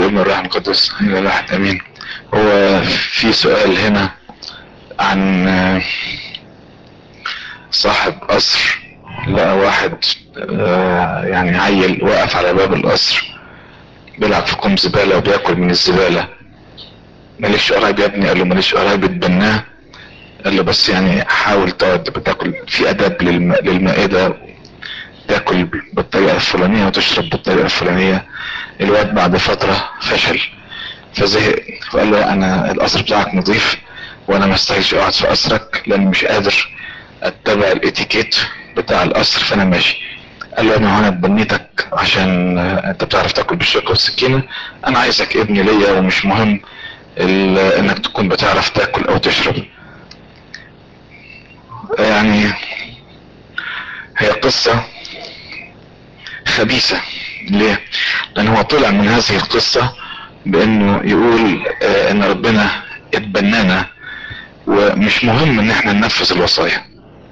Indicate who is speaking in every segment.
Speaker 1: والابن والروح القدس الى الواحد امين هو في سؤال هنا عن آه، صاحب قصر لقى واحد آه، يعني عيل واقف على باب القصر بيلعب في كوم زبالة وبياكل من الزبالة ماليش قرايب يا ابني قال له ماليش قرايب اتبناه قال له بس يعني حاول تقعد بتاكل في ادب للم... للمائدة تاكل بالطريقة الفلانية وتشرب بالطريقة الفلانية الواد بعد فترة فشل فزهق فقال له انا القصر بتاعك نظيف وانا ما استاهلش اقعد في قصرك لان مش قادر اتبع الاتيكيت بتاع القصر فانا ماشي قال له انا هنا اتبنيتك عشان آه، انت بتعرف تاكل بالشوكة والسكينة انا عايزك ابني ليا ومش مهم ال- انك تكون بتعرف تاكل او تشرب يعني هي قصة خبيثة ليه لان هو طلع من هذه القصة بانه يقول آه ان ربنا اتبنانا ومش مهم ان احنا ننفذ الوصايا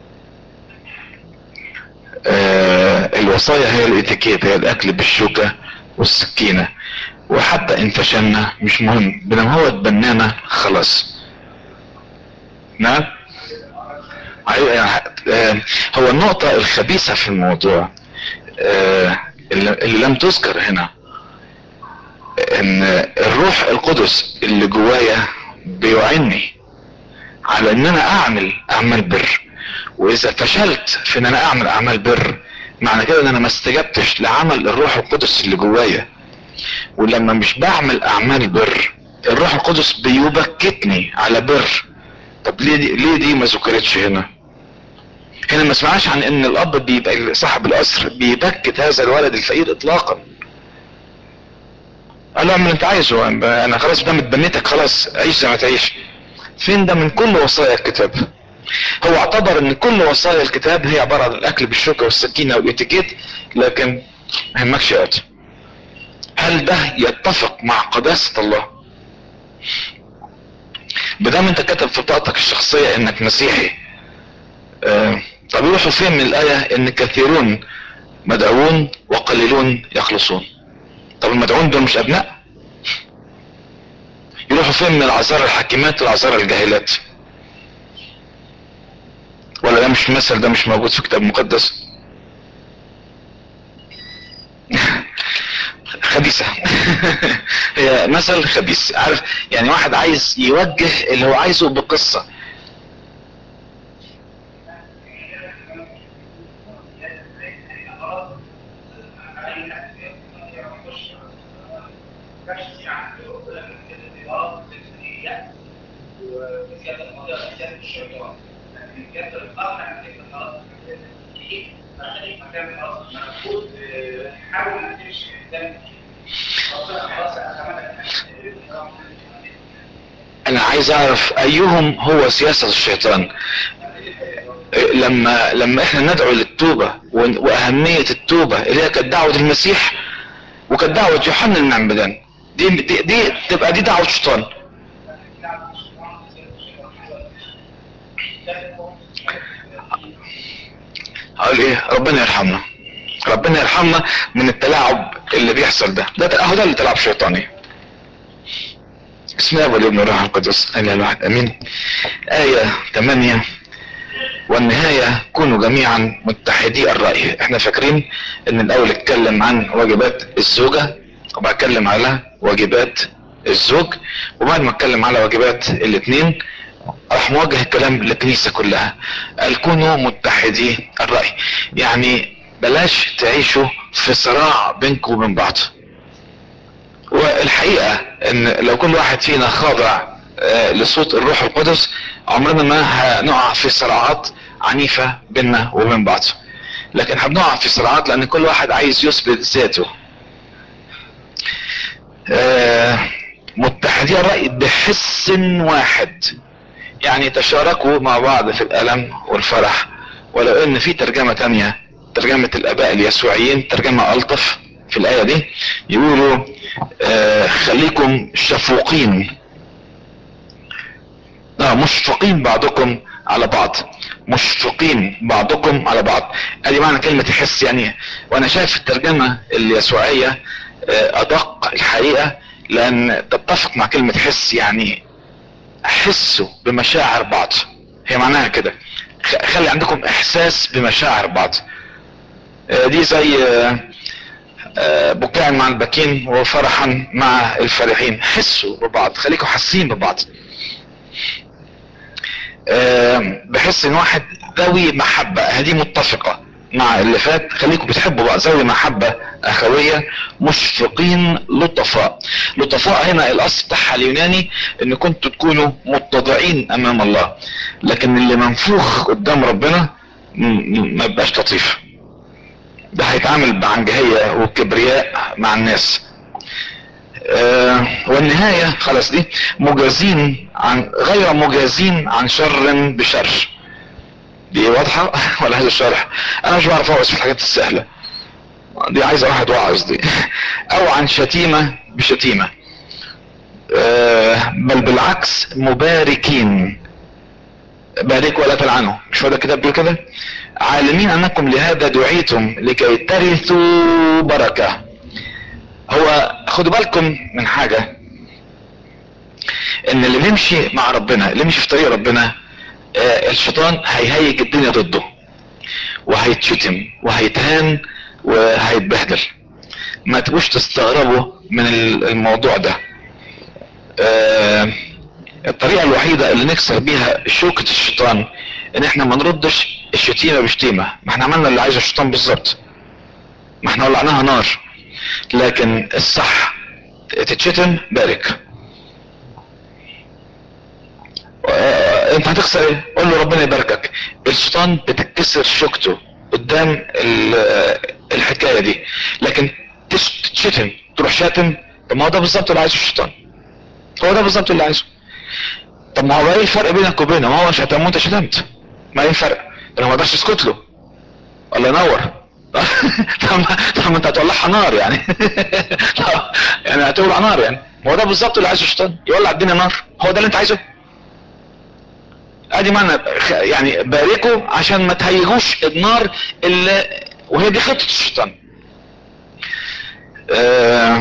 Speaker 1: آه الوصايا هي الاتيكيت هي الاكل بالشوكة والسكينة وحتى ان فشلنا مش مهم بينما هو اتبنانا خلاص نعم أيوة، آه، هو النقطة الخبيثة في الموضوع آه، اللي اللي لم تذكر هنا ان الروح القدس اللي جوايا بيعني على ان انا اعمل اعمال بر واذا فشلت في ان انا اعمل اعمال بر معنى كده ان انا ما استجبتش لعمل الروح القدس اللي جوايا ولما مش بعمل اعمال بر الروح القدس بيبكتني على بر طب ليه دي, ليه دي ما ذكرتش هنا هنا ما اسمعش عن ان الاب بيبقى صاحب القصر بيبكت هذا الولد الفقير اطلاقا قال له اعمل اللي انت عايزه انا خلاص ده متبنيتك خلاص عيش زي ما تعيش فين ده من كل وصايا الكتاب هو اعتبر ان كل وصايا الكتاب هي عبارة عن الاكل بالشوكة والسكينة والاتيكيت لكن ما يهمكش يا قاضي هل ده يتفق مع قداسة الله بدام انت كتب في بطاقتك الشخصية انك مسيحي آه طب يروحوا فين من الآية ان كثيرون مدعوون وقليلون يخلصون طب المدعوون دول مش ابناء يروحوا فين من العذارى الحاكمات والعذارى الجاهلات ولا ده مش مثل ده مش موجود في كتاب مقدس خبيثة هي مثل خبيث عارف يعني واحد عايز يوجه اللي هو عايزه بقصة انا عايز اعرف ايهم هو سياسة الشيطان لما لما احنا ندعو للتوبة واهمية التوبة اللي هي كانت دعوة المسيح وكانت دعوة يوحنا المعمدان دي, دي, دي تبقى دي دعوة الشيطان اقول ايه ربنا يرحمنا ربنا يرحمنا من التلاعب اللي بيحصل ده ده اهو ده اللي تلاعب شيطاني بسم الله والابن والروح القدس اله الواحد امين آية 8 والنهاية كونوا جميعا متحدي الرأي احنا فاكرين ان الاول اتكلم عن واجبات الزوجة وبعد اتكلم على واجبات الزوج وبعد ما اتكلم على واجبات الاثنين راح موجه الكلام للكنيسة كلها قال كونوا متحدي الرأي يعني بلاش تعيشوا في صراع بينكم وبين بعض والحقيقة ان لو كل واحد فينا خاضع آه لصوت الروح القدس عمرنا ما هنقع في صراعات عنيفة بيننا وبين بعض لكن هنقع في صراعات لان كل واحد عايز يثبت ذاته آه متحدي الرأي بحس واحد يعني تشاركوا مع بعض في الألم والفرح ولو ان في ترجمة تانية ترجمة الاباء اليسوعيين ترجمة الطف في الاية دي يقولوا آه خليكم شفوقين اه مشفقين بعضكم على بعض مشفقين بعضكم على بعض ادي معنى كلمة حس يعني وانا شايف الترجمة اليسوعية آه ادق الحقيقة لان تتفق مع كلمة حس يعني حسوا بمشاعر بعض هي معناها كده خ- خلي عندكم احساس بمشاعر بعض آه، دي زي آه، آه، بكاء مع البكين وفرحا مع الفرحين حسوا ببعض خليكم حاسين ببعض آه، بحس ان واحد ذوي محبة هذه متفقة مع اللي فات خليكم بتحبوا بعض ذوي محبة اخوية مشفقين لطفاء لطفاء هنا الاصل بتاعها اليوناني ان كنتوا تكونوا متضعين امام الله لكن اللي منفوخ قدام ربنا م- م- ما يبقاش لطيف ده هيتعامل بعنجهية وكبرياء مع الناس آه والنهاية خلاص دي مجازين عن غير مجازين عن شر بشر دي واضحة ولا هذا الشرح انا مش بعرف اوعظ في الحاجات السهلة دي عايزة واحد واعظ دي او عن شتيمة بشتيمة آه بل بالعكس مباركين بارك ولا تلعنوا مش هو ده الكتاب بيقول كده عالمين انكم لهذا دعيتم لكي ترثوا بركة هو خدوا بالكم من حاجة ان اللي بيمشي مع ربنا اللي يمشي في طريق ربنا آه الشيطان هيهيج الدنيا ضده وهيتشتم وهيتهان وهيتبهدل ما تبقوش تستغربوا من الموضوع ده آه الطريقة الوحيدة اللي نكسر بيها شوكة الشيطان ان احنا ما نردش الشتيمة بشتيمة ما احنا عملنا اللي عايزه الشيطان بالظبط ما احنا ولعناها نار لكن الصح تتشتم بارك آه، انت هتخسر ايه قول له ربنا يباركك الشيطان بتتكسر شوكته قدام ال- آه، الحكايه دي لكن تش- تتشتم تروح شاتم طب ما هو ده بالظبط اللي عايزه الشيطان هو ده بالظبط اللي عايزه طب ما هو ايه الفرق بينك وبينه ما هو شتم وانت شتمت ما ايه الفرق انا ما اقدرش اسكت له الله ينور طب ما- طب ما انت هتولعها نار يعني طب يعني هتولع نار يعني ما هو ده بالظبط اللي عايزه الشيطان يولع الدنيا نار هو ده اللي انت عايزه ادي معنى خ- يعني باركوا عشان ما تهيجوش النار اللي وهي دي خطة الشيطان آه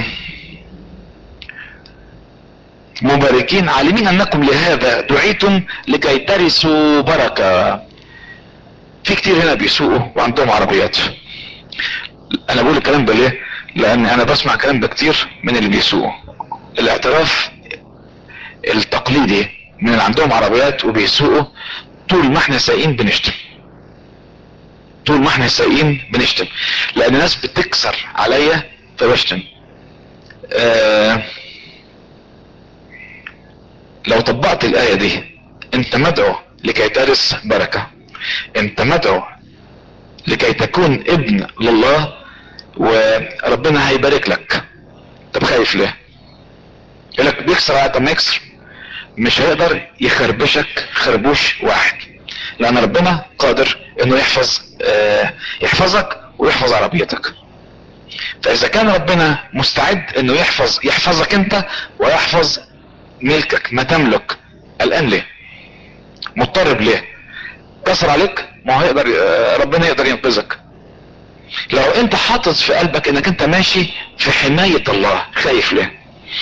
Speaker 1: مباركين عالمين انكم لهذا دعيتم لكي ترثوا بركة في كتير هنا بيسوقوا وعندهم عربيات انا بقول الكلام ده ليه لان انا بسمع الكلام ده كتير من اللي بيسوقوا الاعتراف التقليدي من اللي عندهم عربيات وبيسوقوا طول ما احنا سايقين بنشتم طول ما احنا سايقين بنشتم لان الناس بتكسر عليا فبشتم آه لو طبقت الآية دي انت مدعو لكي ترث بركة انت مدعو لكي تكون ابن لله وربنا هيبارك لك طب خايف ليه يقول لك بيكسر آية طب ما يكسر مش هيقدر يخربشك خربوش واحد لان ربنا قادر انه يحفظ آه يحفظك ويحفظ عربيتك فاذا كان ربنا مستعد انه يحفظ يحفظك انت ويحفظ ملكك ما تملك الان ليه مضطرب ليه كسر عليك ما هو يقدر آه، ربنا يقدر ينقذك لو انت حاطط في قلبك انك انت ماشي في حماية الله خايف ليه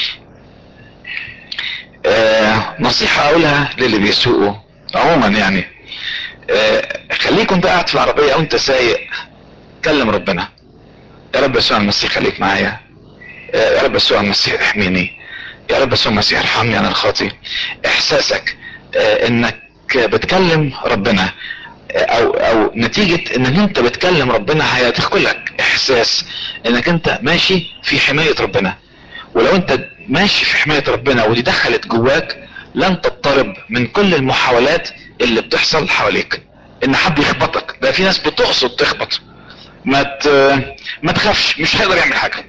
Speaker 1: آه نصيحة اقولها للي بيسوقوا عموما يعني آه خليك انت قاعد في العربية او انت سايق كلم ربنا يا رب يسوع المسيح خليك معايا آه يا رب يسوع المسيح احميني يا رب يسوع المسيح ارحمني انا الخاطي احساسك آه انك بتكلم ربنا آه او او نتيجة انك انت بتكلم ربنا هيدخلك احساس انك انت ماشي في حماية ربنا ولو انت ماشي في حماية ربنا ودي دخلت جواك لن تضطرب من كل المحاولات اللي بتحصل حواليك ان حد يخبطك ده في ناس بتقصد تخبط ما ت... ما تخافش مش هيقدر يعمل حاجة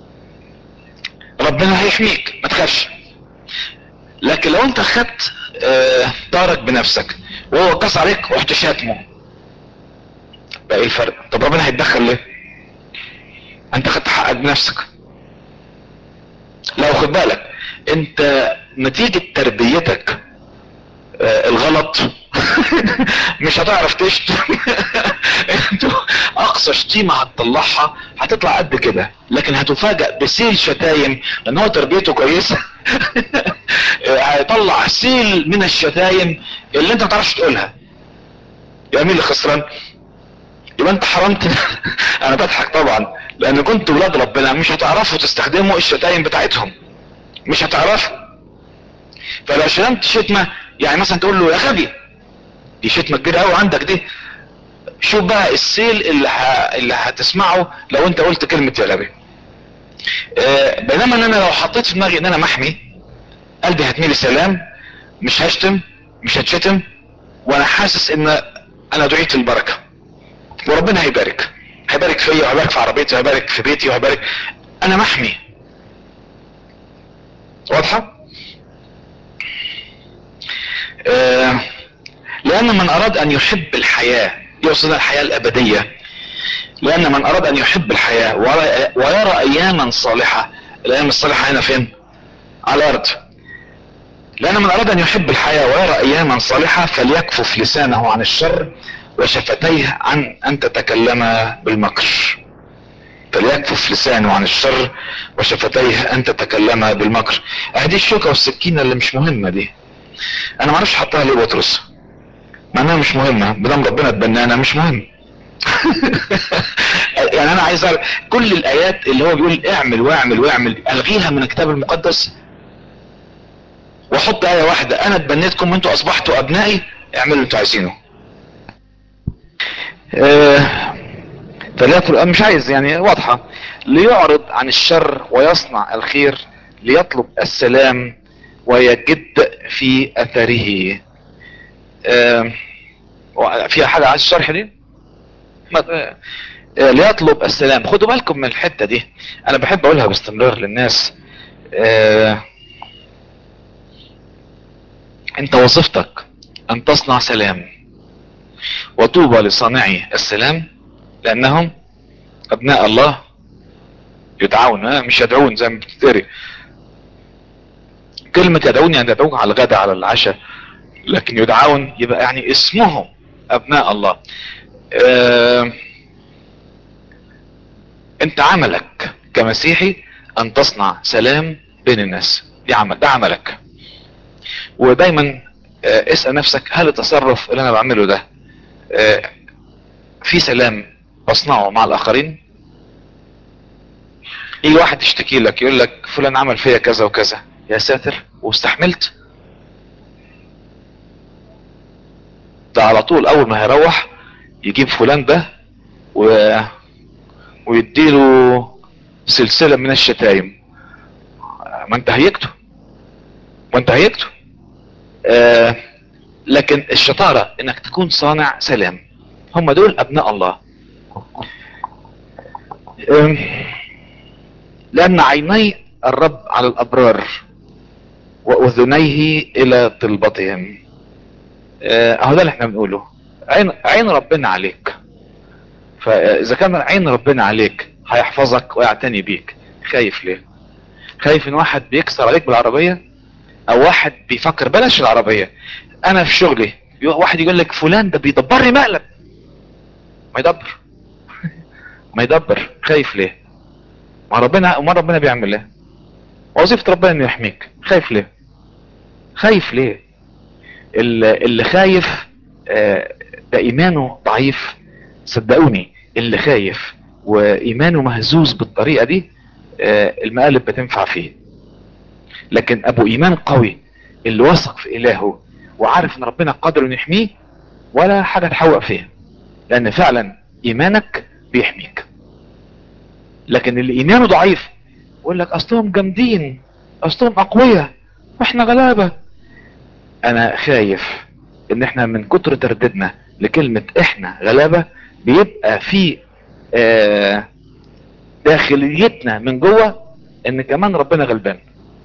Speaker 1: ربنا هيحميك ما تخافش لكن لو انت خدت آه، طارك بنفسك وهو كسر عليك ورحت شاتمه بقى ايه الفرق طب ربنا هيتدخل ليه انت خدت حقك بنفسك لو خد بالك انت نتيجة تربيتك آه، الغلط مش هتعرف تشتم انتوا اقصى شتيمة هتطلعها هتطلع قد كده لكن هتفاجأ بسيل شتايم لان هو تربيته كويسة هيطلع سيل من الشتايم اللي انت ما تعرفش تقولها يا مين اللي خسران يبقى انت حرمت انا بضحك طبعا لان كنت ولاد ربنا مش هتعرفوا تستخدموا الشتايم بتاعتهم مش هتعرفوا فلو شتمت شتمة يعني مثلا تقول له يا غبي دي شتمة كبيرة قوي عندك دي شوف بقى السيل اللي, ه... اللي هتسمعه لو انت قلت كلمة يا غبي آه بينما ان انا لو حطيت في دماغي ان انا محمي قلبي هتميل السلام مش هشتم مش هتشتم وانا حاسس ان انا دعيت للبركة وربنا هيبارك هيبارك فيا وهيبارك في عربيتي وهيبارك في بيتي وهيبارك انا محمي واضحة آه لان من اراد ان يحب الحياة يقصد الحياة الابدية لان من اراد ان يحب الحياة ويرى اياما صالحة الايام الصالحة هنا فين على الارض لان من اراد ان يحب الحياة ويرى اياما صالحة فليكفف لسانه عن الشر وشفتيه عن ان تتكلم بالمكر فليكفف لسانه عن الشر وشفتيه ان تتكلم بالمكر ادي الشوكة والسكينة اللي مش مهمة دي انا ما اعرفش حطها ليه بطرس مع انها مش مهمة بدم ربنا اتبنانا مش مهم يعني انا عايز أعرف كل الايات اللي هو بيقول اعمل واعمل واعمل الغيها من الكتاب المقدس واحط ايه واحدة انا اتبنيتكم وانتوا اصبحتوا ابنائي اعملوا اللي انتوا عايزينه آه فليطلب مش عايز يعني واضحة ليعرض عن الشر ويصنع الخير ليطلب السلام ويجد في اثره آه فيها حاجة عايز الشرح دي آه ليطلب السلام خدوا بالكم من الحتة دي انا بحب اقولها باستمرار للناس آه انت وظيفتك ان تصنع سلام وطوبى لصانعي السلام لانهم ابناء الله يدعون مش يدعون زي ما بتتقري كلمة يدعون يعني يدعون على الغداء على العشاء لكن يدعون يبقى يعني اسمهم ابناء الله اه انت عملك كمسيحي ان تصنع سلام بين الناس دي عمل ده عملك ودايما اه اسأل نفسك هل التصرف اللي انا بعمله ده اه في سلام بصنعه مع الاخرين يجي واحد يشتكي لك يقول لك فلان عمل فيا كذا وكذا يا ساتر واستحملت ده على طول اول ما هيروح يجيب فلان ده و... ويديله سلسلة من الشتايم ما انت هيكته ما انت هيكته آه لكن الشطارة انك تكون صانع سلام هم دول ابناء الله آه لان عيني الرب على الابرار واذنيه الى طلبتهم اهو ده اللي احنا بنقوله عين, عين ربنا عليك فاذا كان عين ربنا عليك هيحفظك ويعتني بيك خايف ليه خايف ان واحد بيكسر عليك بالعربية او واحد بيفكر بلاش العربية انا في شغلي واحد يقول لك فلان ده بيدبر لي مقلب ما يدبر ما يدبر خايف ليه ما ربنا ما ربنا بيعمل ايه وظيفة ربنا انه يحميك خايف ليه خايف ليه اللي خايف ده ايمانه ضعيف صدقوني اللي خايف وايمانه مهزوز بالطريقة دي المقالب بتنفع فيه لكن ابو ايمان قوي اللي وثق في الهه وعارف ان ربنا قادر انه يحميه ولا حاجة تحوق فيه لان فعلا ايمانك بيحميك لكن اللي ايمانه ضعيف يقول لك اصلهم جامدين اصلهم اقوياء واحنا غلابة انا خايف ان احنا من كتر ترددنا لكلمة احنا غلابة بيبقى في آه داخليتنا من جوه ان كمان ربنا غلبان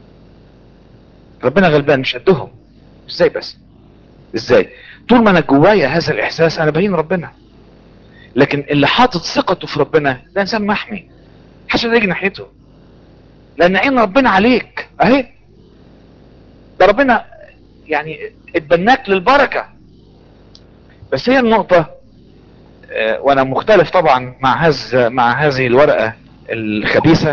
Speaker 1: ربنا غلبان مش قدهم ازاي بس ازاي طول ما انا جوايا هذا الاحساس انا بهين ربنا لكن اللي حاطط ثقته في ربنا ده انسان محمي محدش يجي ناحيته لان عين ربنا عليك اهي ده ربنا يعني اتبناك للبركة بس هي النقطة
Speaker 2: آه، وانا مختلف طبعا مع هذا مع هذه الورقة الخبيثة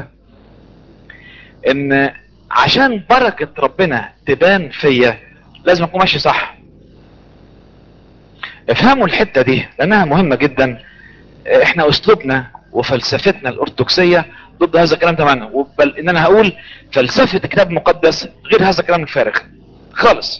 Speaker 2: ان عشان بركة ربنا تبان فيا لازم اكون ماشي صح افهموا الحتة دي لانها مهمة جدا آه، احنا اسلوبنا وفلسفتنا الارثوذكسية ضد هذا الكلام تماما بل ان انا هقول فلسفة الكتاب المقدس غير هذا الكلام الفارغ خالص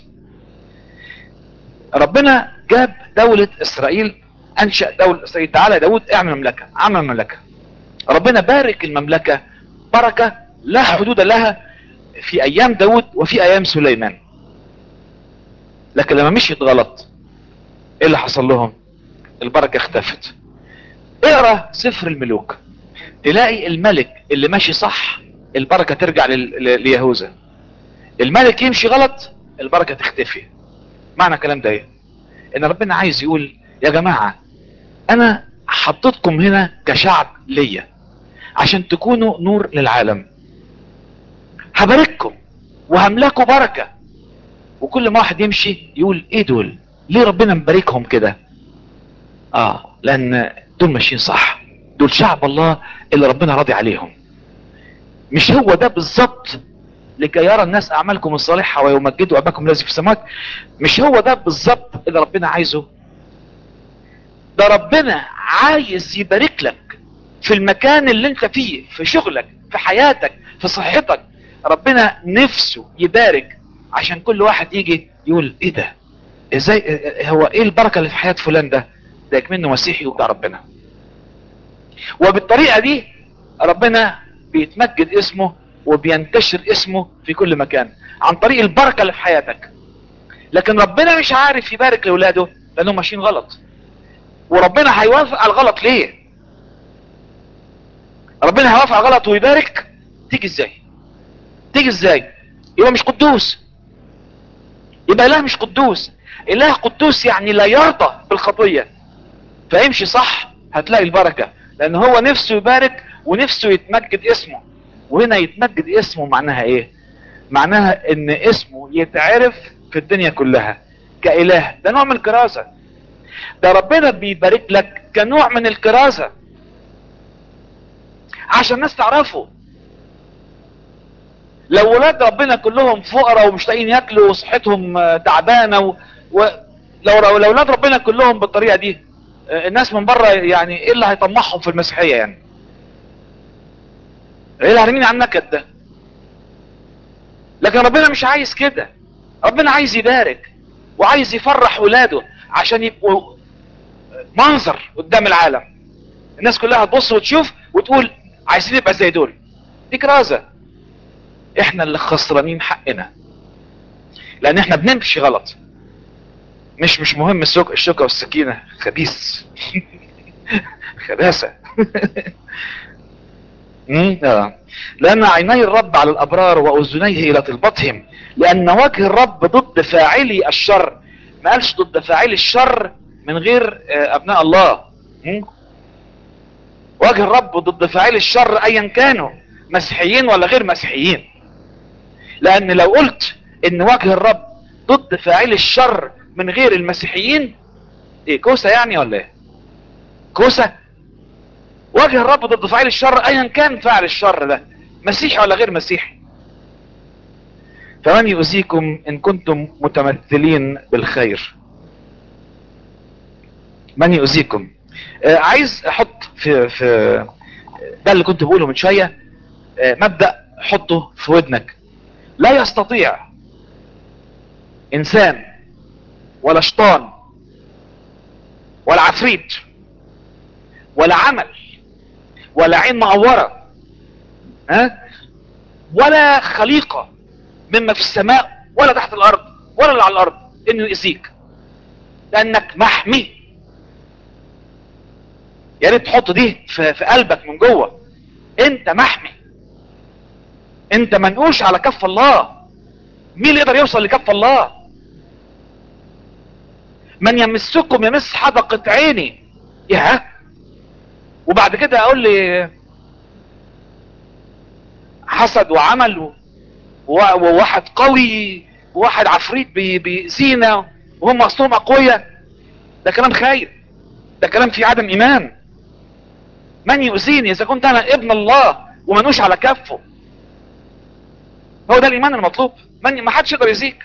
Speaker 2: ربنا جاب دولة اسرائيل انشأ دولة اسرائيل تعالى يا داود اعمل مملكة عمل مملكة ربنا بارك المملكة بركة لا حدود لها في ايام داود وفي ايام سليمان لكن لما مشيت غلط ايه اللي حصل لهم البركة اختفت اقرا سفر الملوك تلاقي الملك اللي ماشي صح البركة ترجع لل- ل- ليهوذا الملك يمشي غلط البركة تختفي معنى الكلام ده ايه ان ربنا عايز يقول يا جماعة انا حطيتكم هنا كشعب ليا عشان تكونوا نور للعالم هبارككم وهملكوا بركة وكل ما واحد يمشي يقول ايه دول ليه ربنا مباركهم كده اه لان دول ماشيين صح دول شعب الله اللي ربنا راضي عليهم مش هو ده بالظبط لكي يرى الناس اعمالكم الصالحة ويمجدوا اباكم الذي في السماوات مش هو ده بالظبط اللي ربنا عايزه ده ربنا عايز يبارك لك في المكان اللي انت فيه في شغلك في حياتك في صحتك ربنا نفسه يبارك عشان كل واحد يجي يقول ايه ده ازاي هو ايه البركة اللي في حياة فلان ده ده منه مسيحي وبتاع ربنا وبالطريقة دي ربنا بيتمجد اسمه وبينتشر اسمه في كل مكان عن طريق البركة اللي في حياتك لكن ربنا مش عارف يبارك لاولاده لانهم ماشيين غلط وربنا هيوافق على الغلط ليه ربنا هيوافق على الغلط ويبارك تيجي ازاي تيجي ازاي يبقى مش قدوس يبقى اله مش قدوس اله قدوس يعني لا يرضى بالخطية فامشي صح هتلاقي البركة لان هو نفسه يبارك ونفسه يتمجد اسمه وهنا يتمجد اسمه معناها ايه معناها ان اسمه يتعرف في الدنيا كلها كاله ده نوع من الكرازة ده ربنا بيبارك لك كنوع من الكرازة عشان الناس تعرفه لو ولاد ربنا كلهم فقراء ومش لاقيين ياكلوا وصحتهم آه، تعبانه و... و... لو لو لو ولاد ربنا كلهم بالطريقه دي آه، الناس من بره يعني ايه اللي هيطمعهم في المسيحيه يعني ايه اللي هرمين على النكد ده لكن ربنا مش عايز كده ربنا عايز يبارك وعايز يفرح ولاده عشان يبقوا منظر قدام العالم الناس كلها تبص وتشوف وتقول عايزين نبقى زي دول دي كرازه احنا اللي خسرانين حقنا لان احنا بنمشي غلط مش مش مهم السوق الشوكة والسكينة خبيث خباثة مم، آه. لان عيني الرب على الابرار واذنيه الى طلبتهم لان وجه الرب ضد فاعلي الشر ما قالش ضد فاعلي الشر من غير آه، ابناء الله مم؟ وجه الرب ضد فاعلي الشر ايا كانوا مسيحيين ولا غير مسيحيين لان لو قلت ان وجه الرب ضد فاعل الشر من غير المسيحيين ايه كوسة يعني ولا ايه كوسة وجه الرب ضد فاعل الشر ايا كان فاعل الشر ده مسيحي ولا غير مسيحي فمن يؤذيكم ان كنتم متمثلين بالخير من يؤذيكم آه عايز احط في في ده اللي كنت بقوله من شويه آه مبدا حطه في ودنك لا يستطيع انسان ولا شيطان ولا عفريت ولا عمل ولا عين معورة ها ولا خليقة مما في السماء ولا تحت الارض ولا اللي على الارض انه يأذيك لانك محمي يا ريت تحط دي في, في قلبك من جوه انت محمي انت منقوش على كف الله مين اللي يقدر يوصل لكف الله من يمسكم يمس حدقة عيني يا وبعد كده اقول لي حسد وعمل و- وواحد قوي وواحد عفريت بي- بيأذينا وهم اصلهم اقوياء ده كلام خايب ده كلام فيه عدم ايمان من يؤذيني اذا كنت انا ابن الله ومنوش على كفه هو ده الايمان المطلوب من ما حدش يقدر يؤذيك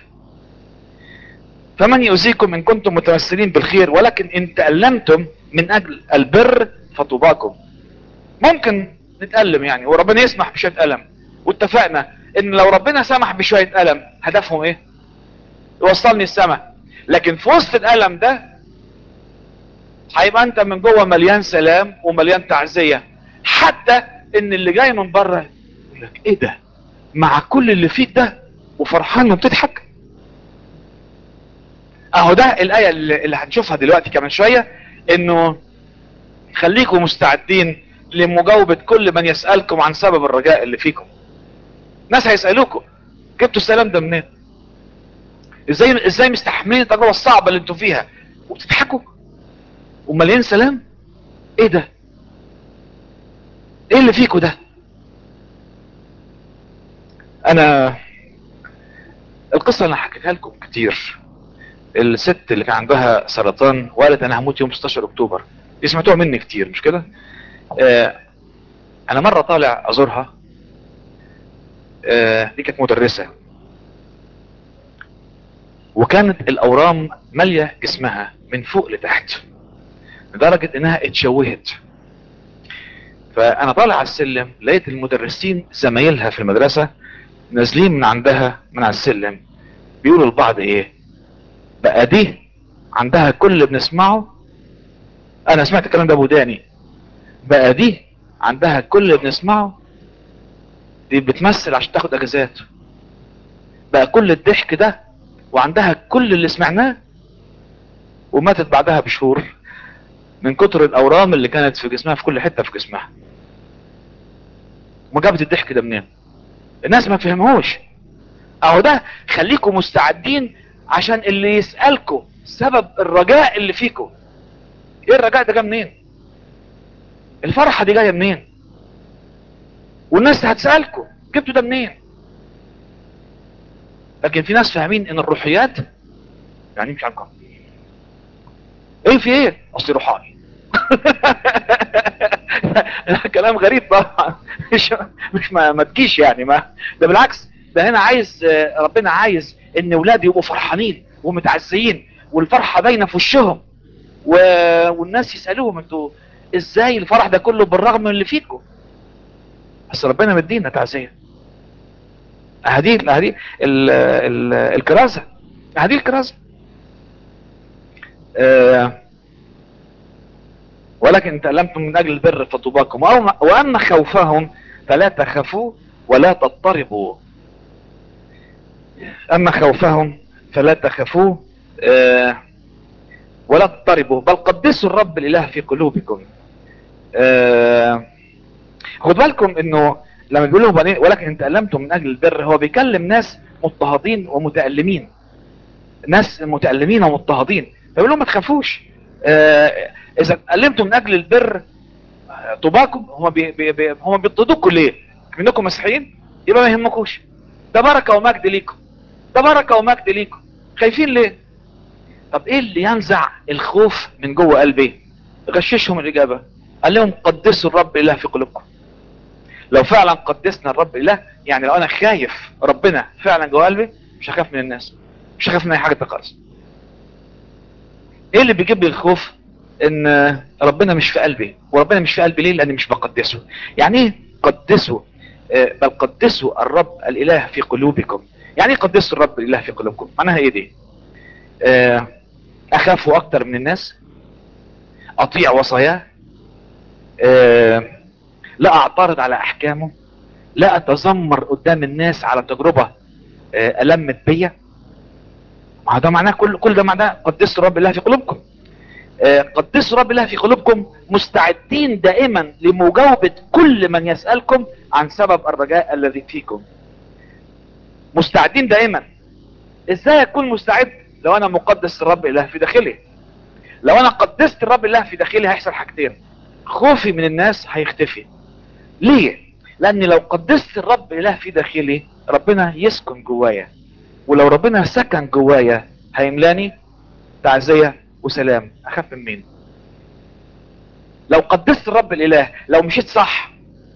Speaker 2: فمن يؤذيكم ان كنتم متمثلين بالخير ولكن ان تألمتم من اجل البر فطوباكم ممكن نتألم يعني وربنا يسمح بشوية ألم واتفقنا ان لو ربنا سمح بشوية ألم هدفهم ايه يوصلني السماء لكن في وسط الألم ده هيبقى انت من جوه مليان سلام ومليان تعزية حتى ان اللي جاي من بره يقول لك ايه ده مع كل اللي فيك ده وفرحان وبتضحك اهو ده الايه اللي اللي هنشوفها دلوقتي كمان شويه انه خليكم مستعدين لمجاوبه كل من يسالكم عن سبب الرجاء اللي فيكم ناس هيسالوكم جبتوا السلام ده منين ازاي ازاي مستحملين التجربه الصعبه اللي انتوا فيها وبتضحكوا ومليان سلام ايه ده ايه اللي فيكوا ده انا القصة اللي حكيتها لكم كتير الست اللي كان عندها سرطان وقالت انا هموت يوم 16 اكتوبر دي سمعتوها مني كتير مش كده آه انا مرة طالع ازورها آه دي كانت مدرسة وكانت الاورام مالية جسمها من فوق لتحت لدرجة انها اتشوهت فانا طالع على السلم لقيت المدرسين زمايلها في المدرسة نازلين من عندها من على السلم بيقولوا لبعض ايه بقى دي عندها كل اللي بنسمعه انا سمعت الكلام ده بوداني بقى دي عندها كل اللي بنسمعه دي بتمثل عشان تاخد اجازات بقى كل الضحك ده وعندها كل اللي سمعناه وماتت بعدها بشهور من كتر الاورام اللي كانت في جسمها في كل حتة في جسمها ما جابت الضحك ده منين الناس ما فهموش اهو ده خليكم مستعدين عشان اللي يسألكم سبب الرجاء اللي فيكم ايه الرجاء ده جاي منين الفرحة دي جاية منين والناس هتسألكم جبتوا ده منين لكن في ناس فاهمين ان الروحيات يعني مش عارفة ايه في ايه اصلي روحاني كلام غريب طبعا مش مش ما, ما تجيش يعني ما ده بالعكس ده هنا عايز ربنا عايز ان ولادي يبقوا فرحانين ومتعزيين والفرحه باينه في وشهم و... والناس يسالوهم انتوا ازاي الفرح ده كله بالرغم من اللي فيكم بس ربنا مدينا تعزيه هذه هذه ال... ال... الكرازه هذه الكرازه آه ولكن تألمتم من أجل البر فطوباكم وأما خوفهم فلا تخافوا ولا تضطربوا أما خوفهم فلا تخافوا آه ولا تضطربوا بل قدسوا الرب الإله في قلوبكم آه خد بالكم انه لما بيقول لهم ولكن ان تألمتم من اجل البر هو بيكلم ناس مضطهدين ومتألمين ناس متألمين ومضطهدين فبيقول لهم ما تخافوش آه اذا تألمتم من اجل البر طوباكم هم بي بي بي هم بيضطهدوكم ليه منكم مسيحيين يبقى ما يهمكوش ده بركه ومجد ليكم ده بركه ومجد ليكم خايفين ليه طب ايه اللي ينزع الخوف من جوه قلبي غششهم الاجابه قال لهم قدسوا الرب اله في قلوبكم لو فعلا قدسنا الرب اله يعني لو انا خايف ربنا فعلا جوه قلبي مش هخاف من الناس مش هخاف من اي حاجه خالص ايه اللي بيجيب لي الخوف ان ربنا مش في قلبي وربنا مش في قلبي ليه لاني مش بقدسه يعني ايه قدسوا آه بل قدسوا الرب الاله في قلوبكم يعني ايه قدسوا الرب الاله في قلوبكم معناها ايه دي آه اخافه اكتر من الناس اطيع وصاياه آه لا اعترض على احكامه لا اتذمر قدام الناس على تجربة المت بيا ما ده معناه كل كل ده معناه قدسوا الرب الاله في قلوبكم قدسوا رب الله في قلوبكم مستعدين دائما لمجاوبة كل من يسألكم عن سبب الرجاء الذي فيكم مستعدين دائما ازاي اكون مستعد لو انا مقدس الرب اله في داخلي لو انا قدست الرب اله في داخلي هيحصل حاجتين خوفي من الناس هيختفي ليه لاني لو قدست الرب اله في داخلي ربنا يسكن جوايا ولو ربنا سكن جوايا هيملاني تعزيه وسلام اخاف من مين لو قدست الرب الاله لو مشيت صح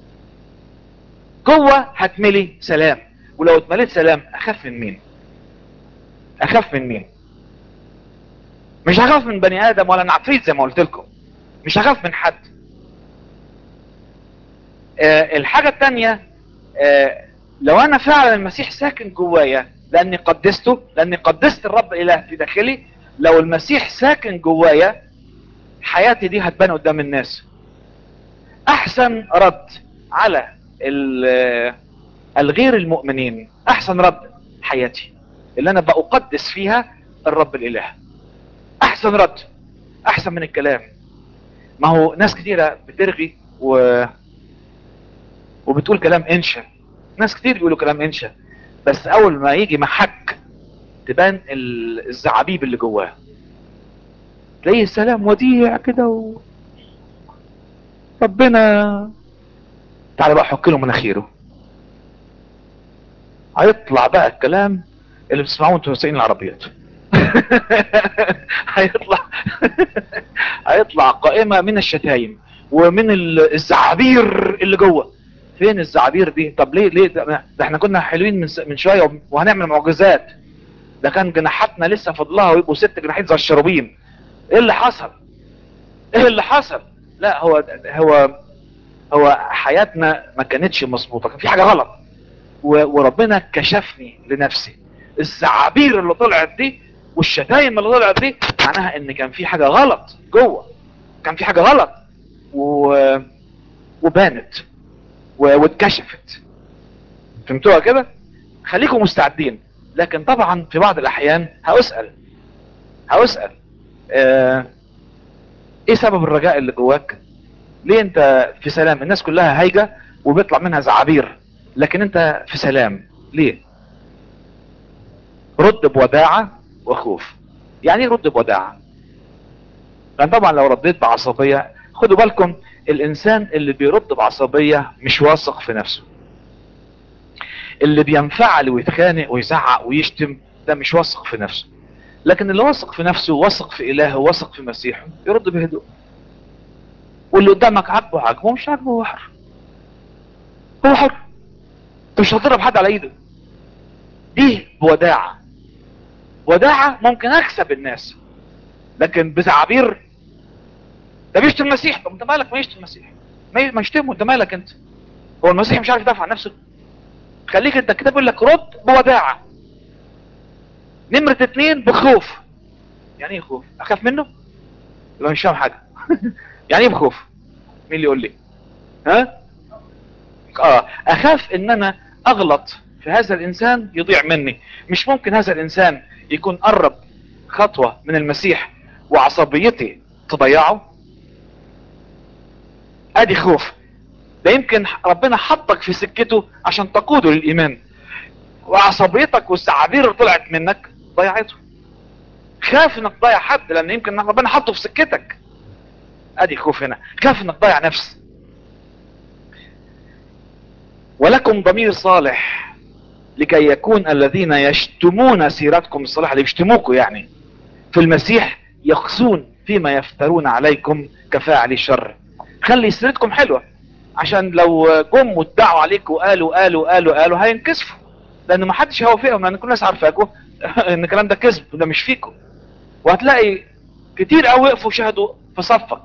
Speaker 2: جوه هتملي سلام ولو اتمليت سلام اخاف من مين اخاف من مين مش هخاف من بني ادم ولا من عفريت زي ما قلت لكم مش هخاف من حد آه الحاجة التانية آه لو انا فعلا المسيح ساكن جوايا لاني قدسته لاني قدست الرب الاله في داخلي لو المسيح ساكن جوايا حياتي دي هتبان قدام الناس احسن رد على الغير المؤمنين احسن رد حياتي اللي انا بقدس فيها الرب الاله احسن رد احسن من الكلام ما هو ناس كتيرة بترغي و... وبتقول كلام انشا ناس كتير بيقولوا كلام انشا بس اول ما يجي محك تبان الزعابيب اللي جواه تلاقيه السلام وديع كده و... ربنا تعالى بقى حك له مناخيره هيطلع بقى الكلام اللي بتسمعوه انتوا سايقين العربيات هيطلع هيطلع قائمة من الشتايم ومن الزعابير اللي جوه فين الزعابير دي طب ليه ليه ده احنا كنا حلوين من من شويه وهنعمل معجزات ده كان جناحاتنا لسه فضلها ويبقوا ست جناحات زي الشروبين ايه اللي حصل ايه اللي حصل لا هو هو هو حياتنا ما كانتش مظبوطه كان في حاجه غلط وربنا كشفني لنفسي الزعابير اللي طلعت دي والشتايم اللي طلعت دي معناها ان كان في حاجه غلط جوه كان في حاجه غلط و... وبانت و... واتكشفت فهمتوها كده خليكم مستعدين لكن طبعا في بعض الاحيان هاسال هاسال آه... ايه سبب الرجاء اللي جواك ليه انت في سلام الناس كلها هايجه وبيطلع منها زعابير لكن انت في سلام ليه رد بوداعة وخوف يعني ايه رد بوداعة لان طبعا لو رديت بعصبية خدوا بالكم الانسان اللي بيرد بعصبية مش واثق في نفسه اللي بينفعل ويتخانق ويزعق ويشتم ده مش واثق في نفسه لكن اللي واثق في نفسه واثق في الهه واثق في مسيحه يرد بهدوء واللي قدامك عاجبه عاجبه مش عاجبه هو حر هو حر انت مش هتضرب حد على ايده دي بوداعة وداعة ممكن اكسب الناس لكن بزعابير ده بيشتم المسيح طب انت مالك ما يشتم المسيح ما ما يشتمه انت مالك انت هو المسيح مش عارف يدافع عن نفسه خليك انت كده بيقول لك رد بوداعة نمرة اتنين بخوف يعني ايه خوف اخاف منه يبقى مش فاهم حاجة يعني ايه بخوف مين اللي يقول لي ها اه اخاف ان انا اغلط في هذا الانسان يضيع مني مش ممكن هذا الانسان يكون قرب خطوة من المسيح وعصبيتي تضيعه ادي خوف ده يمكن ربنا حطك في سكته عشان تقوده للايمان وعصبيتك والسعابير اللي طلعت منك ضيعته خاف انك تضيع حد لان يمكن ربنا حطه في سكتك ادي خوف هنا خاف انك تضيع نفس ولكم ضمير صالح لكي يكون الذين يشتمون سيرتكم الصالحة اللي بيشتموكم يعني في المسيح يقسون فيما يفترون عليكم كفاعل شر خلي سيرتكم حلوة عشان لو جم وادعوا عليكم وقالوا قالوا قالوا قالوا هينكسفوا لان ما حدش هيوافقهم لان كل الناس عارفاكم ان الكلام ده كذب وده مش فيكم وهتلاقي كتير قوي وقفوا شهدوا في صفك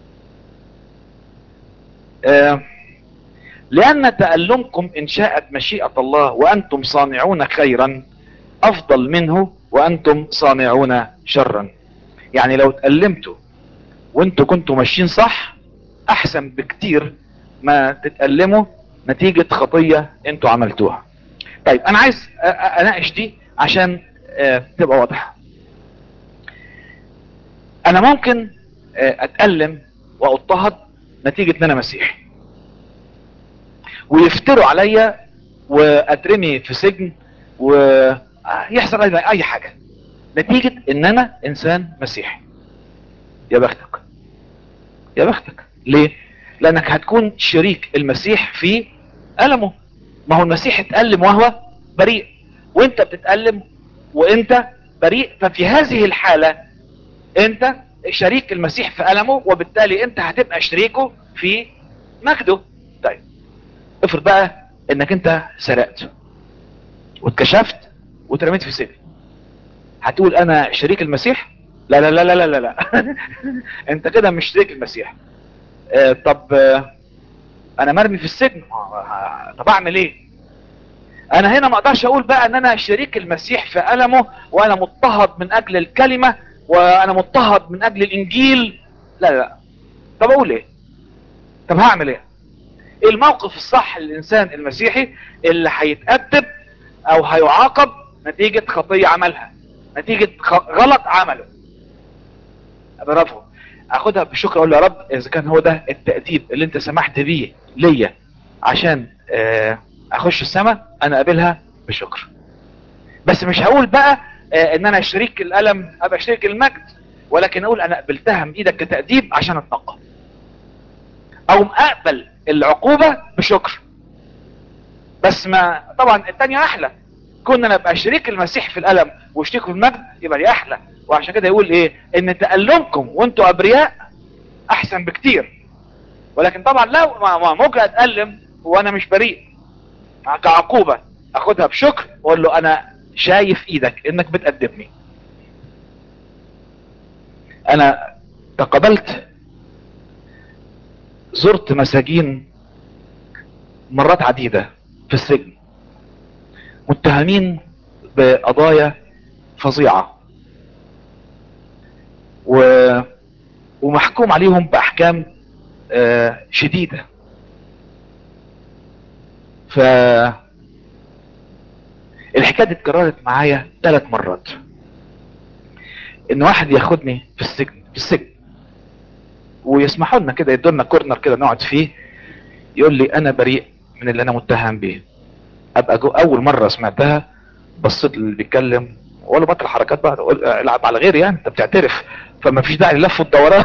Speaker 2: آه لأن تألمكم إن شاءت مشيئة الله وأنتم صانعون خيرا أفضل منه وأنتم صانعون شرا يعني لو تألمتوا وانتوا كنتوا ماشيين صح أحسن بكتير ما تتألموا نتيجة خطية انتوا عملتوها طيب أنا عايز أناقش دي عشان تبقى واضحة أنا ممكن أتألم وأضطهد نتيجة ان انا مسيحي ويفتروا عليا واترمي في سجن ويحصل اي حاجة نتيجة ان انا انسان مسيحي يا بختك يا بختك ليه لانك هتكون شريك المسيح في ألمه ما هو المسيح اتألم وهو بريء وانت بتتألم وانت بريء ففي هذه الحالة انت شريك المسيح في ألمه وبالتالي انت هتبقى شريكه في مجده طيب افرض بقى انك انت سرقت واتكشفت واترميت في سجن هتقول انا شريك المسيح لا لا لا لا لا لا, لا. انت كده مش شريك المسيح آه طب آه انا مرمي في السجن آه طب اعمل ايه انا هنا ما اقدرش اقول بقى ان انا شريك المسيح في ألمه وانا مضطهد من اجل الكلمة وانا مضطهد من اجل الانجيل لا لا طب اقول ايه طب هعمل ايه ايه الموقف الصح للانسان المسيحي اللي هيتأدب او هيعاقب نتيجة خطية عملها نتيجة غلط عمله برافو اخدها بشكر اقول له يا رب اذا كان هو ده التأديب اللي انت سمحت بيه ليا عشان اخش السماء انا قابلها بشكر بس مش هقول بقى ان انا شريك الالم ابقى شريك المجد ولكن اقول انا قبلتها من ايدك كتأديب عشان اتنقى او اقبل العقوبة بشكر بس ما طبعا التانية احلى كنا انا ابقى شريك المسيح في الالم وشريكه في المجد يبقى دي احلى وعشان كده يقول ايه ان تألمكم وانتوا ابرياء احسن بكتير ولكن طبعا لا ما ممكن اتألم وانا مش بريء كعقوبة اخدها بشكر واقول له انا شايف ايدك انك بتقدمني انا تقبلت زرت مساجين مرات عديدة في السجن متهمين بقضايا فظيعة و... ومحكوم عليهم بأحكام آه شديدة ف الحكاية دي اتكررت معايا ثلاث مرات ان واحد ياخدني في السجن في السجن ويسمحوا لنا كده يدولنا كورنر كده نقعد فيه يقول لي انا بريء من اللي انا متهم بيه ابقى جو اول مرة سمعتها بصيت اللي بيتكلم ولا بطل حركات بقى العب على غيري يعني انت بتعترف فما فيش داعي للف والدوران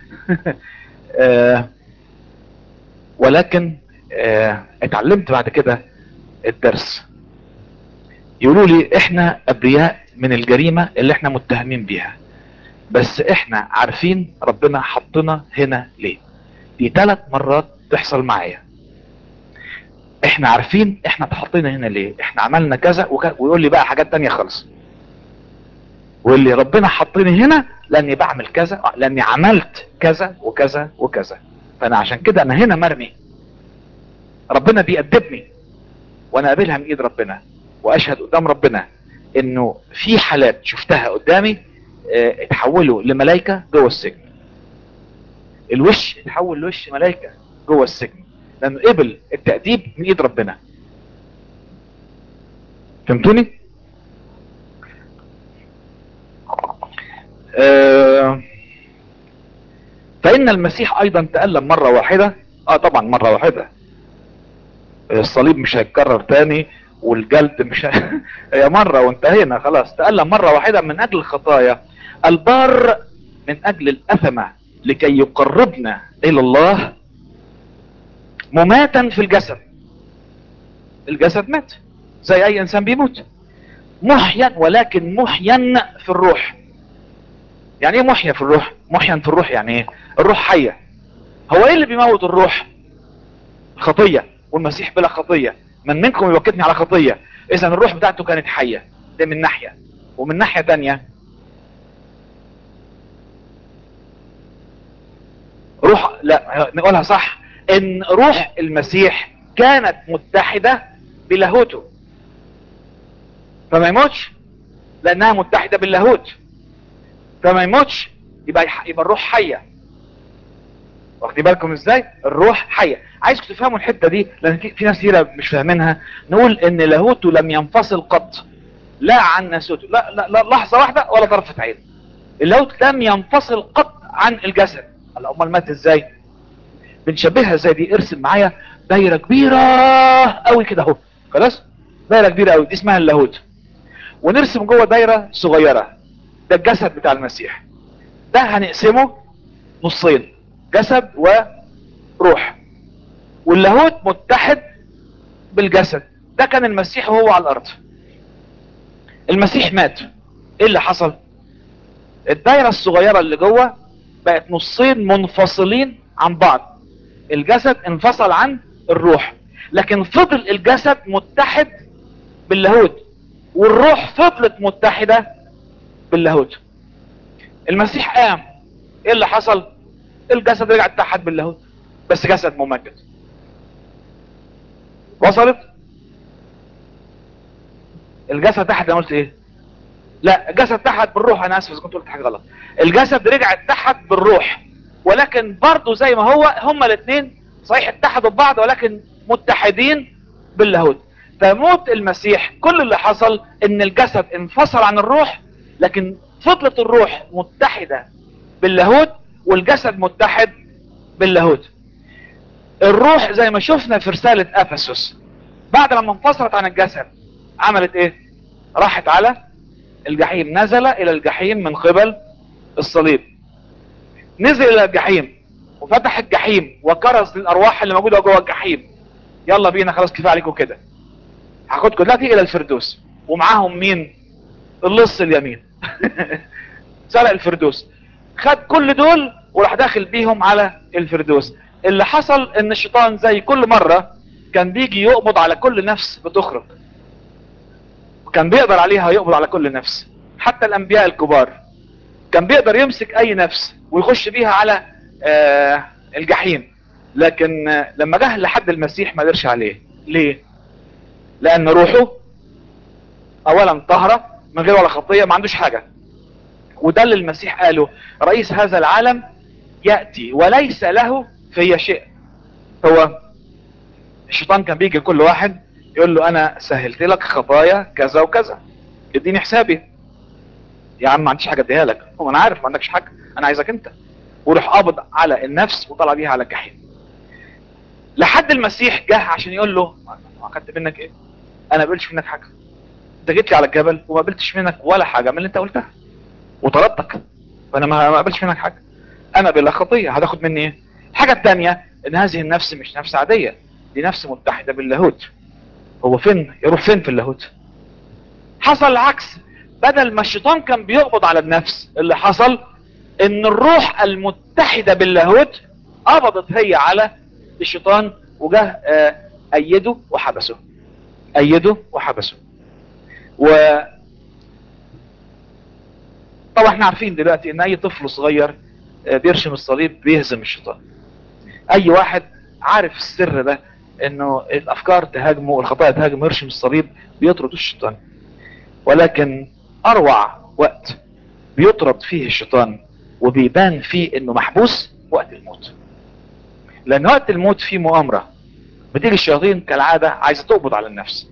Speaker 2: آه ولكن آه اتعلمت بعد كده الدرس يقولوا لي احنا ابرياء من الجريمة اللي احنا متهمين بيها بس احنا عارفين ربنا حطنا هنا ليه دي ثلاث مرات تحصل معايا احنا عارفين احنا اتحطينا هنا ليه احنا عملنا كذا وكذا ويقول لي بقى حاجات تانية خالص ويقول لي ربنا حطني هنا لاني بعمل كذا لاني عملت كذا وكذا وكذا فانا عشان كده انا هنا مرمي ربنا بيأدبني وانا قابلها من ايد ربنا واشهد قدام ربنا انه في حالات شفتها قدامي اه اتحولوا لملائكة جوه السجن الوش اتحول لوش ملائكة جوه السجن لانه قبل التأديب من ايد ربنا فهمتوني اه فان المسيح ايضا تألم مرة واحدة اه طبعا مرة واحدة الصليب مش هيتكرر تاني والجلد مش هي مرة وانتهينا خلاص تألم مرة واحدة من اجل الخطايا البار من اجل الاثمة لكي يقربنا الى الله مماتا في الجسد الجسد مات زي اي انسان بيموت محيا ولكن محيا في الروح يعني ايه محيا في الروح محيا في الروح يعني ايه الروح حية هو ايه اللي بيموت الروح خطية والمسيح بلا خطية من منكم يوكدني على خطية اذا الروح بتاعته كانت حية ده من ناحية ومن ناحية تانية روح لا نقولها صح ان روح المسيح كانت متحدة بلاهوته فما يموتش لانها متحدة باللاهوت فما يموتش يبقى يبقى الروح حية واخدين بالكم ازاي الروح حية عايزكم تفهموا الحتة دي لان في ناس كتيرة مش فاهمينها نقول ان لاهوته لم ينفصل قط لا عن ناسوته لا, لا, لا لحظة واحدة ولا طرفة عين اللاهوت لم ينفصل قط عن الجسد هلا امال مات ازاي بنشبهها ازاي دي ارسم معايا دايره كبيره قوي كده اهو خلاص دايره كبيره قوي دي اسمها اللاهوت ونرسم جوه دايره صغيره ده الجسد بتاع المسيح ده هنقسمه نصين جسد وروح واللاهوت متحد بالجسد ده كان المسيح وهو على الارض المسيح مات ايه اللي حصل الدايره الصغيره اللي جوه بقت نصين منفصلين عن بعض الجسد انفصل عن الروح لكن فضل الجسد متحد باللاهوت والروح فضلت متحدة باللاهوت المسيح قام ايه اللي حصل الجسد رجع اتحد باللاهوت بس جسد ممجد وصلت الجسد اتحد انا قلت ايه لا الجسد اتحد بالروح انا اسف اذا كنت قلت حاجه غلط الجسد رجع اتحد بالروح ولكن برضه زي ما هو هما الاثنين صحيح اتحدوا ببعض ولكن متحدين باللاهوت فموت المسيح كل اللي حصل ان الجسد انفصل عن الروح لكن فضلت الروح متحدة باللاهوت والجسد متحد باللاهوت الروح زي ما شفنا في رسالة افسس بعد لما انفصلت عن الجسد عملت ايه راحت على الجحيم نزل الى الجحيم من قبل الصليب نزل الى الجحيم وفتح الجحيم وكرز للارواح اللي موجوده جوه الجحيم يلا بينا خلاص كفايه عليكم كده هاخدكم دلوقتي الى الفردوس ومعاهم مين اللص اليمين سرق الفردوس خد كل دول وراح داخل بيهم على الفردوس اللي حصل ان الشيطان زي كل مرة كان بيجي يقبض على كل نفس بتخرج كان بيقدر عليها يقبض على كل نفس حتى الانبياء الكبار كان بيقدر يمسك اي نفس ويخش بيها على آه الجحيم لكن آه لما جه لحد المسيح ما قدرش عليه ليه لان روحه اولا طهرة من غير ولا خطية ما عندوش حاجة وده اللي المسيح قاله رئيس هذا العالم يأتي وليس له في شيء هو الشيطان كان بيجي لكل واحد يقول له انا سهلت لك خطايا كذا وكذا اديني حسابي يا عم ما عنديش حاجه اديها لك هو انا عارف ما عندكش حاجه انا عايزك انت وروح قابض على النفس وطلع بيها على الجحيم لحد المسيح جه عشان يقول له اخدت منك ايه انا ما قبلتش منك حاجه انت جيت لي على الجبل وما قبلتش منك ولا حاجه من اللي انت قلتها وطردتك فانا ما قبلتش منك حاجه انا بلا خطيه هتاخد مني ايه الحاجه الثانيه ان هذه النفس مش نفس عاديه دي نفس متحده باللاهوت هو فين يروح فين في اللاهوت حصل العكس بدل ما الشيطان كان بيقبض على النفس اللي حصل ان الروح المتحده باللاهوت قبضت هي على الشيطان وجه آه ايده وحبسه ايده وحبسه و طبعا احنا عارفين دلوقتي ان اي طفل صغير بيرشم الصليب بيهزم الشيطان اي واحد عارف السر ده انه الافكار تهاجمه والخطايا تهاجمه يرشم الصليب بيطرد الشيطان ولكن اروع وقت بيطرد فيه الشيطان وبيبان فيه انه محبوس وقت الموت لان وقت الموت فيه مؤامرة بتيجي الشياطين كالعادة عايزة تقبض على النفس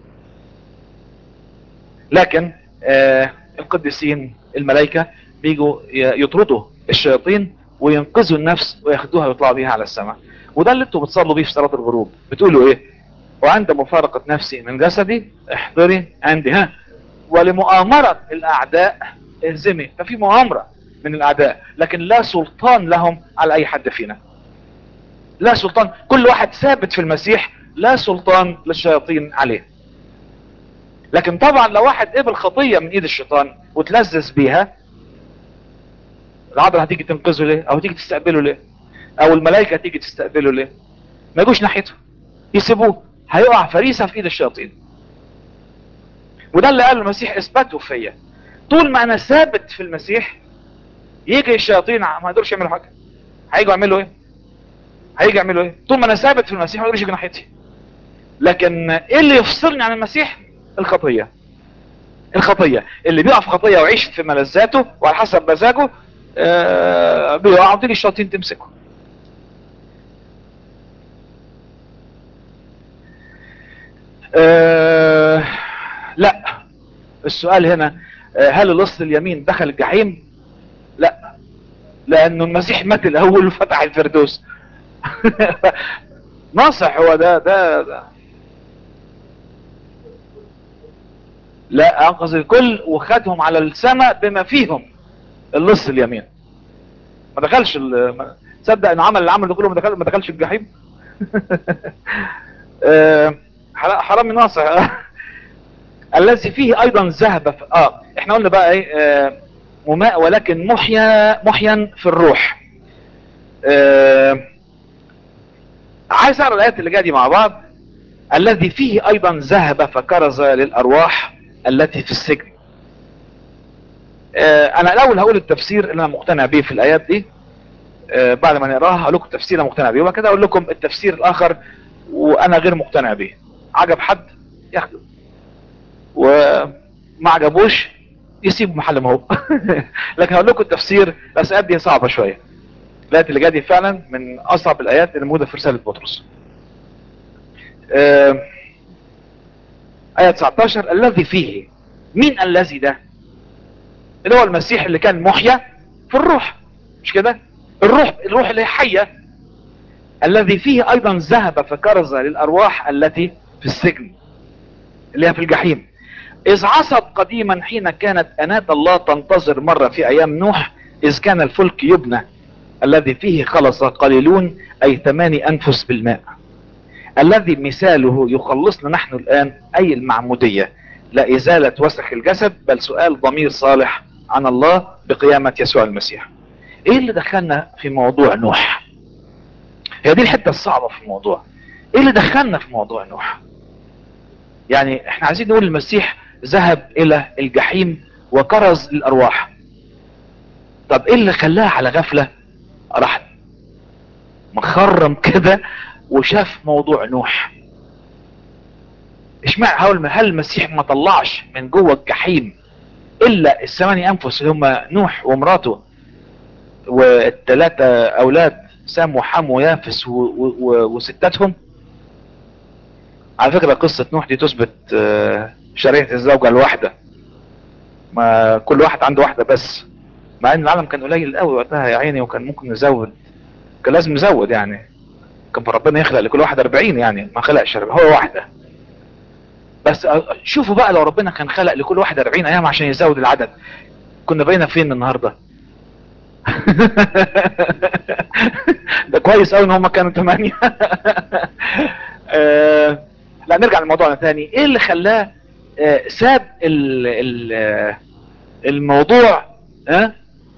Speaker 2: لكن آه القديسين الملائكة بيجوا يطردوا الشياطين وينقذوا النفس وياخدوها ويطلعوا بيها على السماء وده اللي انتوا بتصلوا بيه في صلاة الغروب بتقولوا ايه وعند مفارقة نفسي من جسدي احضري عندي ها ولمؤامرة الاعداء اهزمي ففي مؤامرة من الاعداء لكن لا سلطان لهم على اي حد فينا لا سلطان كل واحد ثابت في المسيح لا سلطان للشياطين عليه لكن طبعا لو واحد قبل خطية من ايد الشيطان وتلذذ بيها العضلة هتيجي تنقذه ليه او تيجي تستقبله ليه او الملائكة تيجي تستقبله ليه ما يجوش ناحيته يسيبوه هيقع فريسة في ايد الشياطين وده اللي قاله المسيح اثبته فيا طول ما انا ثابت في المسيح يجي الشياطين ما يقدرش يعملوا حاجة هيجوا يعملوا ايه هيجي يعملوا ايه طول ما انا ثابت في المسيح ما يقدرش يجي ناحيتي لكن ايه اللي يفصلني عن المسيح الخطية الخطية اللي بيقع في خطية ويعيش في ملذاته وعلى حسب مزاجه آه بيقع وتيجي الشياطين تمسكه آه لا السؤال هنا آه هل اللص اليمين دخل الجحيم لا لانه المسيح مات الاول وفتح الفردوس ناصح هو ده ده, ده. لا انقذ الكل وخدهم على السماء بما فيهم اللص اليمين ما دخلش تصدق انه عمل العمل ده كله ما دخل ما دخلش الجحيم حرامي ناصح الذي فيه ايضا ذهب في... اه احنا قلنا بقى ايه آه مماء ولكن محيا محيا في الروح آه عايز اقرا الايات اللي جايه دي مع بعض الذي فيه ايضا ذهب فكرز للارواح التي في السجن آه انا الاول هقول التفسير اللي انا مقتنع بيه في الايات دي آه بعد ما نقراها هقول لكم التفسير اللي مقتنع بيه وبعد كده اقول لكم التفسير الاخر وانا غير مقتنع بيه عجب حد ياخده وما عجبوش يسيب محل ما هو لكن هقول لكم التفسير بس الايات دي صعبه شويه الايات اللي جايه دي فعلا من اصعب الايات اللي موجوده في رساله بطرس آه آية 19 الذي فيه مين الذي ده اللي هو المسيح اللي كان محيا في الروح مش كده الروح الروح اللي هي حية الذي فيه ايضا ذهب فكرز للارواح التي في السجن اللي هي في الجحيم اذ عصت قديما حين كانت انات الله تنتظر مرة في ايام نوح اذ كان الفلك يبنى الذي فيه خلص قليلون اي ثماني انفس بالماء الذي مثاله يخلصنا نحن الآن أي المعمودية لا إزالة وسخ الجسد بل سؤال ضمير صالح عن الله بقيامة يسوع المسيح إيه اللي دخلنا في موضوع نوح هي دي الحتة الصعبة في الموضوع إيه اللي دخلنا في موضوع نوح يعني احنا عايزين نقول المسيح ذهب إلى الجحيم وكرز الأرواح طب إيه اللي خلاه على غفلة راح مخرم كده وشاف موضوع نوح اشمعنى هقول هل المسيح ما طلعش من جوه الجحيم الا الثماني انفس اللي هم نوح ومراته والثلاثه اولاد سام وحم ويافس و... و... وستاتهم على فكره قصه نوح دي تثبت شريعه الزوجه الواحده ما كل واحد عنده واحده بس مع ان العالم كان قليل قوي وقتها يا عيني وكان ممكن نزود كان لازم نزود يعني كان ربنا يخلق لكل واحد 40 يعني ما خلقش هو واحده بس شوفوا بقى لو ربنا كان خلق لكل واحد 40 ايام عشان يزود العدد كنا بقينا فين النهارده ده كويس قوي ان هم كانوا 8 آه لا نرجع لموضوعنا تاني ايه اللي خلاه آه ساب ال ال الموضوع ها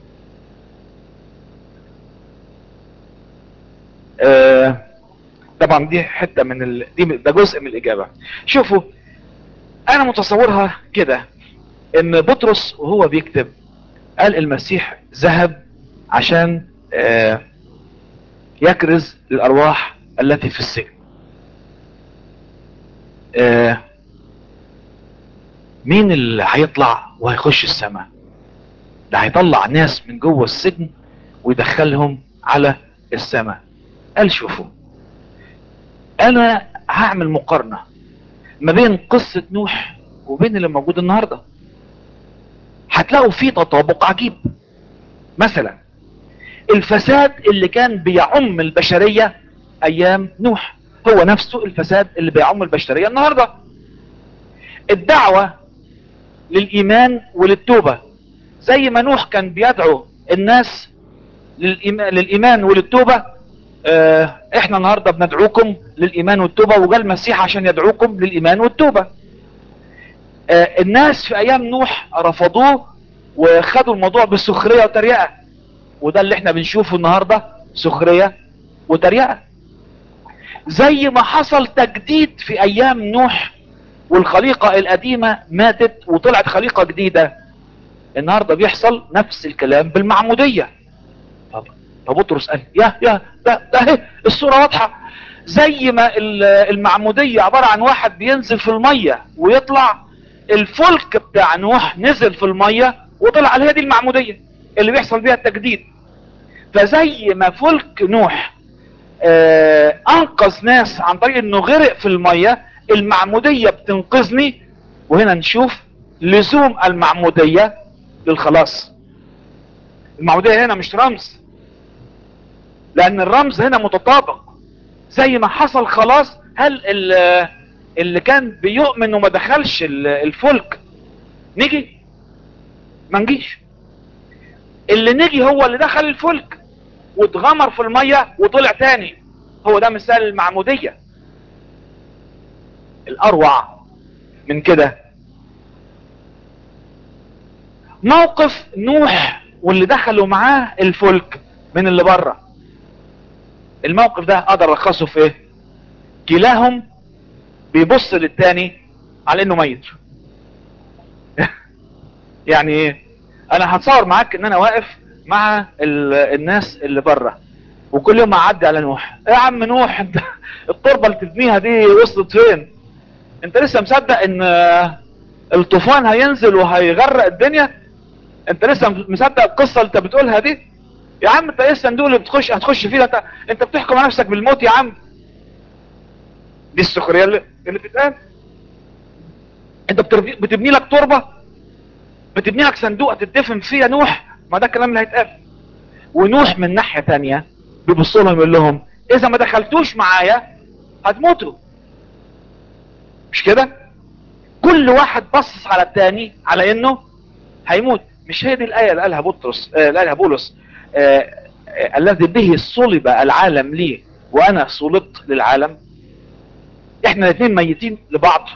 Speaker 2: آه طبعا دي حته من ال... دي ده جزء من الاجابه شوفوا انا متصورها كده ان بطرس وهو بيكتب قال المسيح ذهب عشان آه يكرز الارواح التي في السجن آه مين اللي هيطلع وهيخش السماء ده هيطلع ناس من جوه السجن ويدخلهم على السماء قال شوفوا انا هعمل مقارنة ما بين قصة نوح وبين اللي موجود النهاردة هتلاقوا فيه تطابق عجيب مثلا الفساد اللي كان بيعم البشرية ايام نوح هو نفسه الفساد اللي بيعم البشرية النهاردة الدعوة للايمان وللتوبة زي ما نوح كان بيدعو الناس للإيمان, للإيمان وللتوبة اه احنا النهاردة بندعوكم للإيمان والتوبة وجاء المسيح عشان يدعوكم للإيمان والتوبة اه الناس في أيام نوح رفضوه وخدوا الموضوع بسخرية وتريقة وده اللي احنا بنشوفه النهاردة سخرية وتريقة زي ما حصل تجديد في أيام نوح والخليقة القديمة ماتت وطلعت خليقة جديدة النهاردة بيحصل نفس الكلام بالمعمودية طب فبطرس قال يا يا ده ده اهي الصورة واضحة زي ما المعمودية عبارة عن واحد بينزل في المية ويطلع الفلك بتاع نوح نزل في المية وطلع على هذه المعمودية اللي بيحصل بيها التجديد فزي ما فلك نوح آه انقذ ناس عن طريق انه غرق في المية المعمودية بتنقذني وهنا نشوف لزوم المعمودية للخلاص المعمودية هنا مش رمز لان الرمز هنا متطابق زي ما حصل خلاص هل اللي كان بيؤمن وما دخلش الفلك نجي ما نجيش اللي نجي هو اللي دخل الفلك واتغمر في المية وطلع تاني هو ده مثال المعمودية الاروع من كده موقف نوح واللي دخلوا معاه الفلك من اللي بره الموقف ده اقدر الخصه في ايه كلاهم بيبص للتاني على انه ميت يعني ايه انا هتصور معاك ان انا واقف مع ال- الناس اللي بره وكل يوم اعدي على نوح إيه يا عم نوح انت التربه اللي تبنيها دي وصلت فين انت لسه مصدق ان آه، الطوفان هينزل وهيغرق الدنيا انت لسه مصدق القصه اللي انت بتقولها دي يا عم انت ايه الصندوق اللي بتخش هتخش فيه ده انت انت بتحكم على نفسك بالموت يا عم دي السخريه اللي, اللي بتتقال انت بتربي- بتبني لك تربه بتبني لك صندوق هتدفن فيه يا نوح ما ده الكلام اللي هيتقال ونوح من ناحيه تانية بيبص لهم يقول لهم اذا ما دخلتوش معايا هتموتوا مش كده كل واحد بصص على التاني على انه هيموت مش هي دي الايه اللي قالها بطرس آه اللي قالها بولس آه آه الذي به صلب العالم لي وانا صلبت للعالم احنا الاثنين ميتين لبعض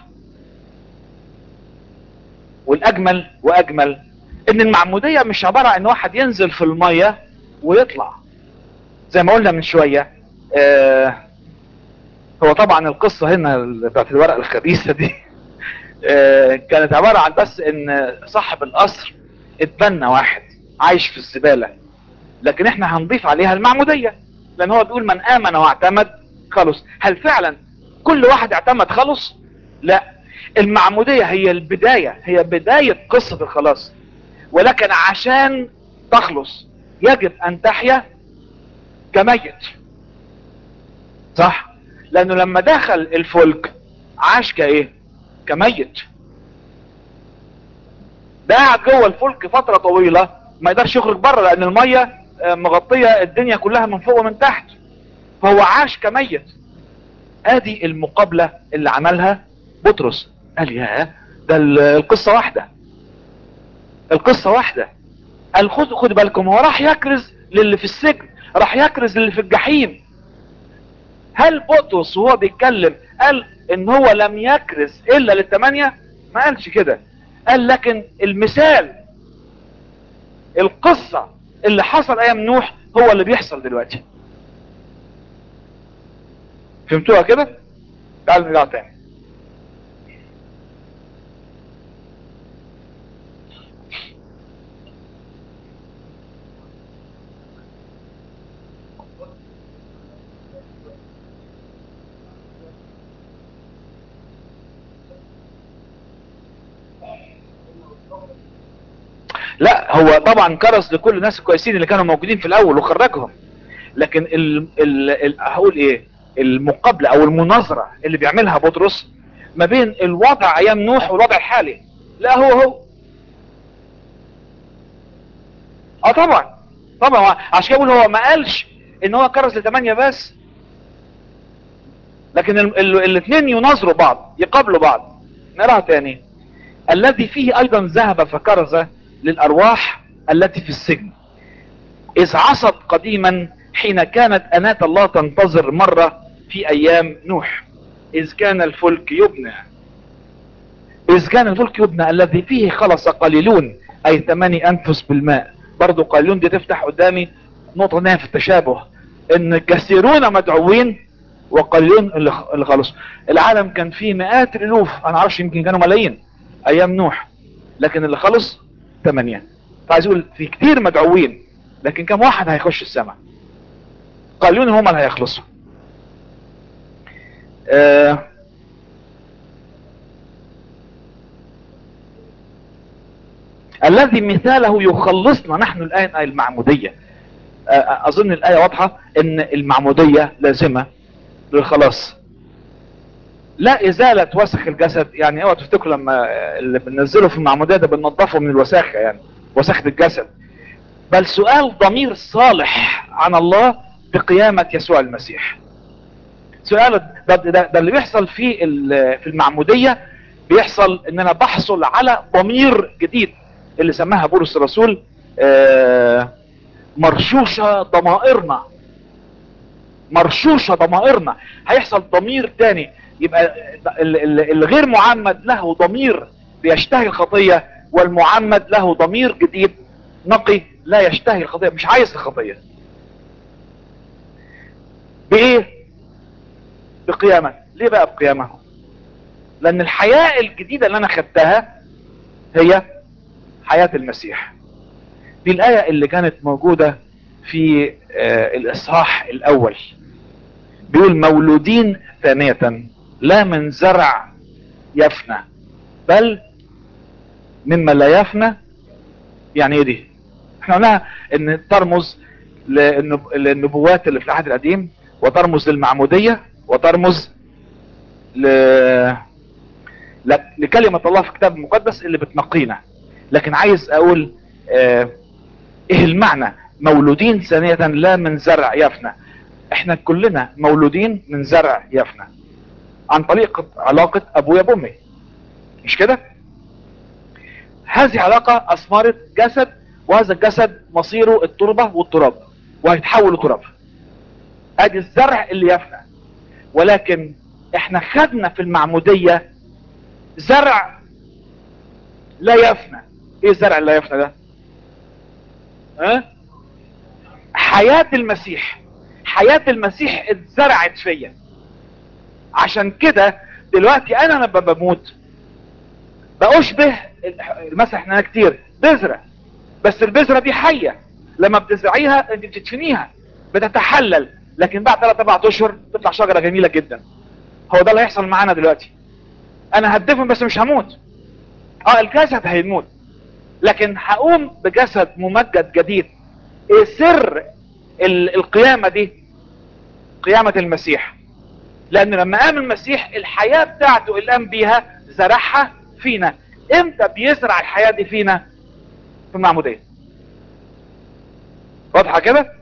Speaker 2: والاجمل واجمل ان المعموديه مش عباره عن واحد ينزل في الميه ويطلع زي ما قلنا من شويه آه هو طبعا القصه هنا بتاعت الورقه الخبيثه دي آه كانت عباره عن بس ان صاحب القصر اتبنى واحد عايش في الزباله لكن احنا هنضيف عليها المعموديه لان هو بيقول من امن واعتمد خلص هل فعلا كل واحد اعتمد خلص لا المعموديه هي البدايه هي بدايه قصه الخلاص ولكن عشان تخلص يجب ان تحيا كميت صح لانه لما دخل الفلك عاش كايه كميت ده قاعد جوه الفلك فتره طويله ما يقدرش يخرج بره لان الميه آه، مغطيه الدنيا كلها من فوق ومن تحت فهو عاش كميت ادي المقابله اللي عملها بطرس قال يا ده ال- القصه واحده القصه واحده قال خد خد بالكم هو راح يكرز للي في السجن راح يكرز للي في الجحيم هل بطرس وهو بيتكلم قال ان هو لم يكرز الا للثمانيه ما قالش كده قال لكن المثال القصه اللي حصل ايام نوح هو اللي بيحصل دلوقتي فهمتوها كده تعالوا نرجع تاني لا هو طبعا كرس لكل الناس الكويسين اللي كانوا موجودين في الاول وخرجهم لكن ال ال ال هقول ايه المقابله او المناظره اللي بيعملها بطرس ما بين الوضع ايام نوح والوضع الحالي لا هو هو اه طبعا طبعا عشان كده بقول هو ما قالش ان هو كرس لثمانية بس لكن الاثنين يناظروا بعض يقابلوا بعض نراها تاني الذي فيه ايضا ذهب فكرز للارواح التي في السجن اذ عصت قديما حين كانت انات الله تنتظر مرة في ايام نوح اذ كان الفلك يبنى اذ كان الفلك يبنى الذي فيه خلص قليلون اي ثماني انفس بالماء برضو قليلون دي تفتح قدامي نقطة نهاية في التشابه ان كثيرون مدعوين وقليلون اللي اللي خلصوا العالم كان فيه مئات الالوف انا عارفش يمكن كانوا ملايين ايام نوح لكن اللي خلص ثمانية فعايز اقول في كتير مدعوين لكن كم واحد هيخش السماء قليلون هم اللي هيخلصوا آه الذي مثاله يخلصنا نحن الآن أي المعمودية آه أظن الآية واضحة أن المعمودية لازمة للخلاص لا إزالة وسخ الجسد يعني اوعى تفتكروا لما اللي بننزله في المعمودية ده بننضفه من الوساخة يعني وساخة الجسد بل سؤال ضمير صالح عن الله بقيامة يسوع المسيح سؤال ده, ده, ده اللي بيحصل في في المعمودية بيحصل ان انا بحصل على ضمير جديد اللي سماها بولس الرسول مرشوشة ضمائرنا مرشوشة ضمائرنا هيحصل ضمير تاني يبقى الغير معمد له ضمير بيشتهي الخطية والمعمد له ضمير جديد نقي لا يشتهي الخطية مش عايز الخطية بايه بقيامة ليه بقى بقيامة لان الحياة الجديدة اللي انا خدتها هي حياة المسيح دي الآية اللي كانت موجودة في آه الإصحاح الأول بيقول مولودين ثانية لا من زرع يفنى بل مما لا يفنى يعني ايه دي احنا قلنا ان ترمز للنبوات اللي في العهد القديم وترمز للمعمودية وترمز ل... لكلمة الله في الكتاب المقدس اللي بتنقينا لكن عايز اقول اه ايه المعنى مولودين ثانية لا من زرع يفنى احنا كلنا مولودين من زرع يفنى عن طريق علاقة ابويا بامي مش كده هذه علاقة اثمرت جسد وهذا الجسد مصيره التربة والتراب وهيتحول لتراب ادي الزرع اللي يفنى ولكن احنا خدنا في المعمودية زرع لا يفنى ايه الزرع اللي لا يفنى ده ها حياة المسيح حياة المسيح اتزرعت فيا عشان كده دلوقتي انا لما بموت بأشبه المثل احنا كتير بذرة بس البذرة دي حية لما بتزرعيها انت بتدفنيها بتتحلل لكن بعد 3 4 اشهر تطلع شجرة جميلة جدا هو ده اللي هيحصل معانا دلوقتي انا هدفن بس مش هموت اه الجسد هيموت لكن هقوم بجسد ممجد جديد ايه سر القيامة دي قيامة المسيح لان لما قام المسيح الحياة بتاعته اللي قام بيها زرعها فينا امتى بيزرع الحياة دي فينا في المعمودية واضحة كده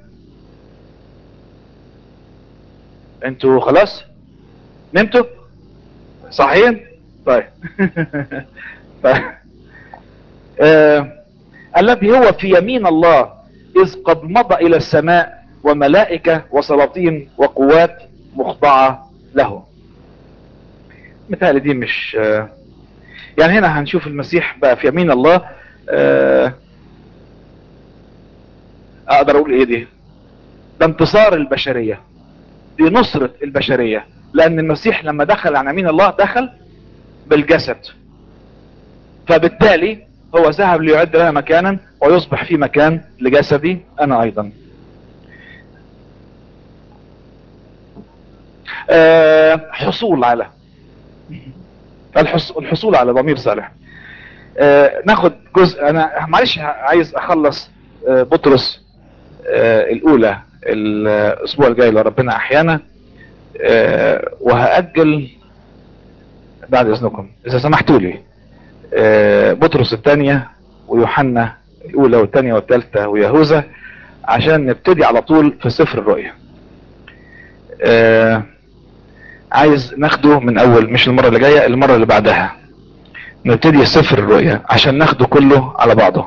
Speaker 2: انتوا خلاص نمتوا صحيين طيب طيب آه الذي هو في يمين الله اذ قد مضى الى السماء وملائكة وسلاطين وقوات مخضعة له مثال دي مش آه يعني هنا هنشوف المسيح بقى في يمين الله آه اقدر اقول ايه دي ده انتصار البشرية دي نصرة البشرية لان المسيح لما دخل عن يمين الله دخل بالجسد فبالتالي هو ذهب ليعد لنا مكانا ويصبح في مكان لجسدي انا ايضا أه حصول على الحصول على ضمير صالح أه ناخد جزء انا معلش عايز اخلص أه بطرس الاولى الاسبوع الجاي لو ربنا احيانا وهاجل بعد اذنكم اذا سمحتوا لي بطرس الثانية ويوحنا الاولى والثانية والثالثة ويهوذا عشان نبتدي على طول في سفر الرؤيا عايز ناخده من اول مش المرة اللي جاية المرة اللي بعدها نبتدي سفر الرؤيا عشان ناخده كله على بعضه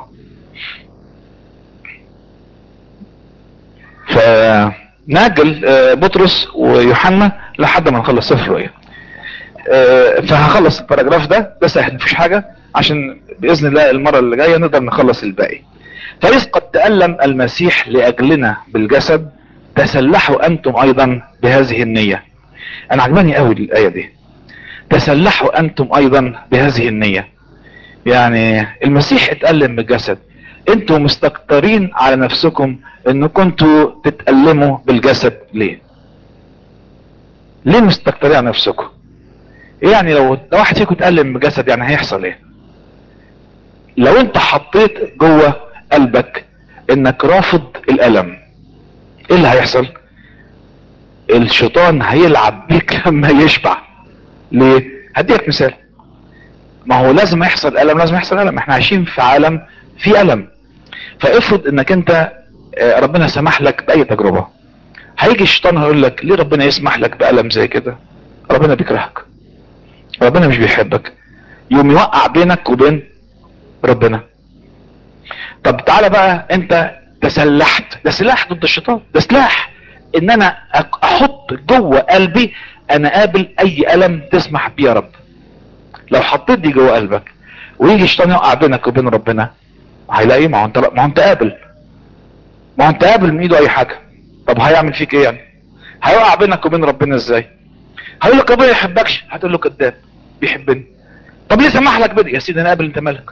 Speaker 2: فناجل بطرس ويوحنا لحد ما نخلص سفر الرؤيا فهخلص الباراجراف ده ده سهل مفيش حاجة عشان بإذن الله المرة اللي جاية نقدر نخلص الباقي فإذ قد تألم المسيح لأجلنا بالجسد تسلحوا أنتم أيضا بهذه النية أنا عجباني قوي الآية دي تسلحوا أنتم أيضا بهذه النية يعني المسيح اتألم بالجسد انتوا مستكترين على نفسكم ان كنتوا تتألموا بالجسد ليه ليه مستكترين على نفسكم يعني لو لو واحد فيكم اتألم بجسد يعني هيحصل ايه لو انت حطيت جوه قلبك انك رافض الالم ايه اللي هيحصل الشيطان هيلعب بيك لما يشبع ليه هديك مثال ما هو لازم يحصل الم لازم يحصل الم احنا عايشين في عالم فيه الم فافرض انك انت ربنا سمح لك باي تجربة هيجي الشيطان هيقول لك ليه ربنا يسمح لك بألم زي كده ربنا بيكرهك ربنا مش بيحبك يوم يوقع بينك وبين ربنا طب تعالى بقى انت تسلحت ده سلاح ضد الشيطان ده سلاح ان انا احط جوه قلبي انا قابل اي الم تسمح بيه يا رب لو حطيت دي جوه قلبك ويجي الشيطان يوقع بينك وبين ربنا هيلاقيه ما هو انت ما هو انت قابل ما هو انت قابل من ايده اي حاجه طب هيعمل فيك ايه يعني هيقع بينك وبين ربنا ازاي هيقول لك ربنا يحبكش هتقول له كذاب بيحبني طب ليه سمح لك بدي يا سيدي انا قابل انت مالك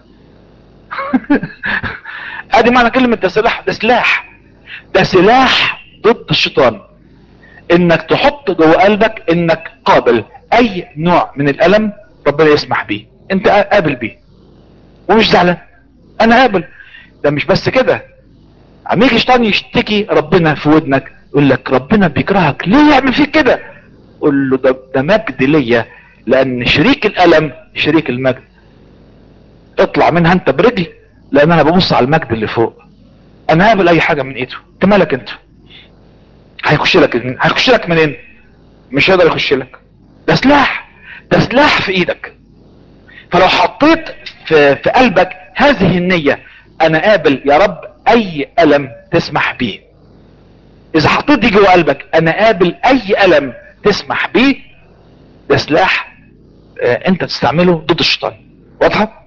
Speaker 2: ادي معنى كلمة ده سلاح ده سلاح ده سلاح ضد الشيطان انك تحط جوه قلبك انك قابل اي نوع من الالم ربنا يسمح بيه انت قابل بيه ومش زعلان انا قابل ده مش بس كده عم يجي شيطان يشتكي ربنا في ودنك يقول لك ربنا بيكرهك ليه يعمل فيك كده قول له ده, ده مجد ليا لان شريك الالم شريك المجد اطلع منها انت برجل لان انا ببص على المجد اللي فوق انا قابل اي حاجه من ايده انت مالك انت هيخش لك هيخش لك منين مش هيقدر يخش لك ده سلاح ده سلاح في ايدك فلو حطيت في, في قلبك هذه النية انا قابل يا رب اي الم تسمح بيه اذا حطيت دي جوه قلبك انا قابل اي الم تسمح بيه ده سلاح آه انت تستعمله ضد الشيطان واضحة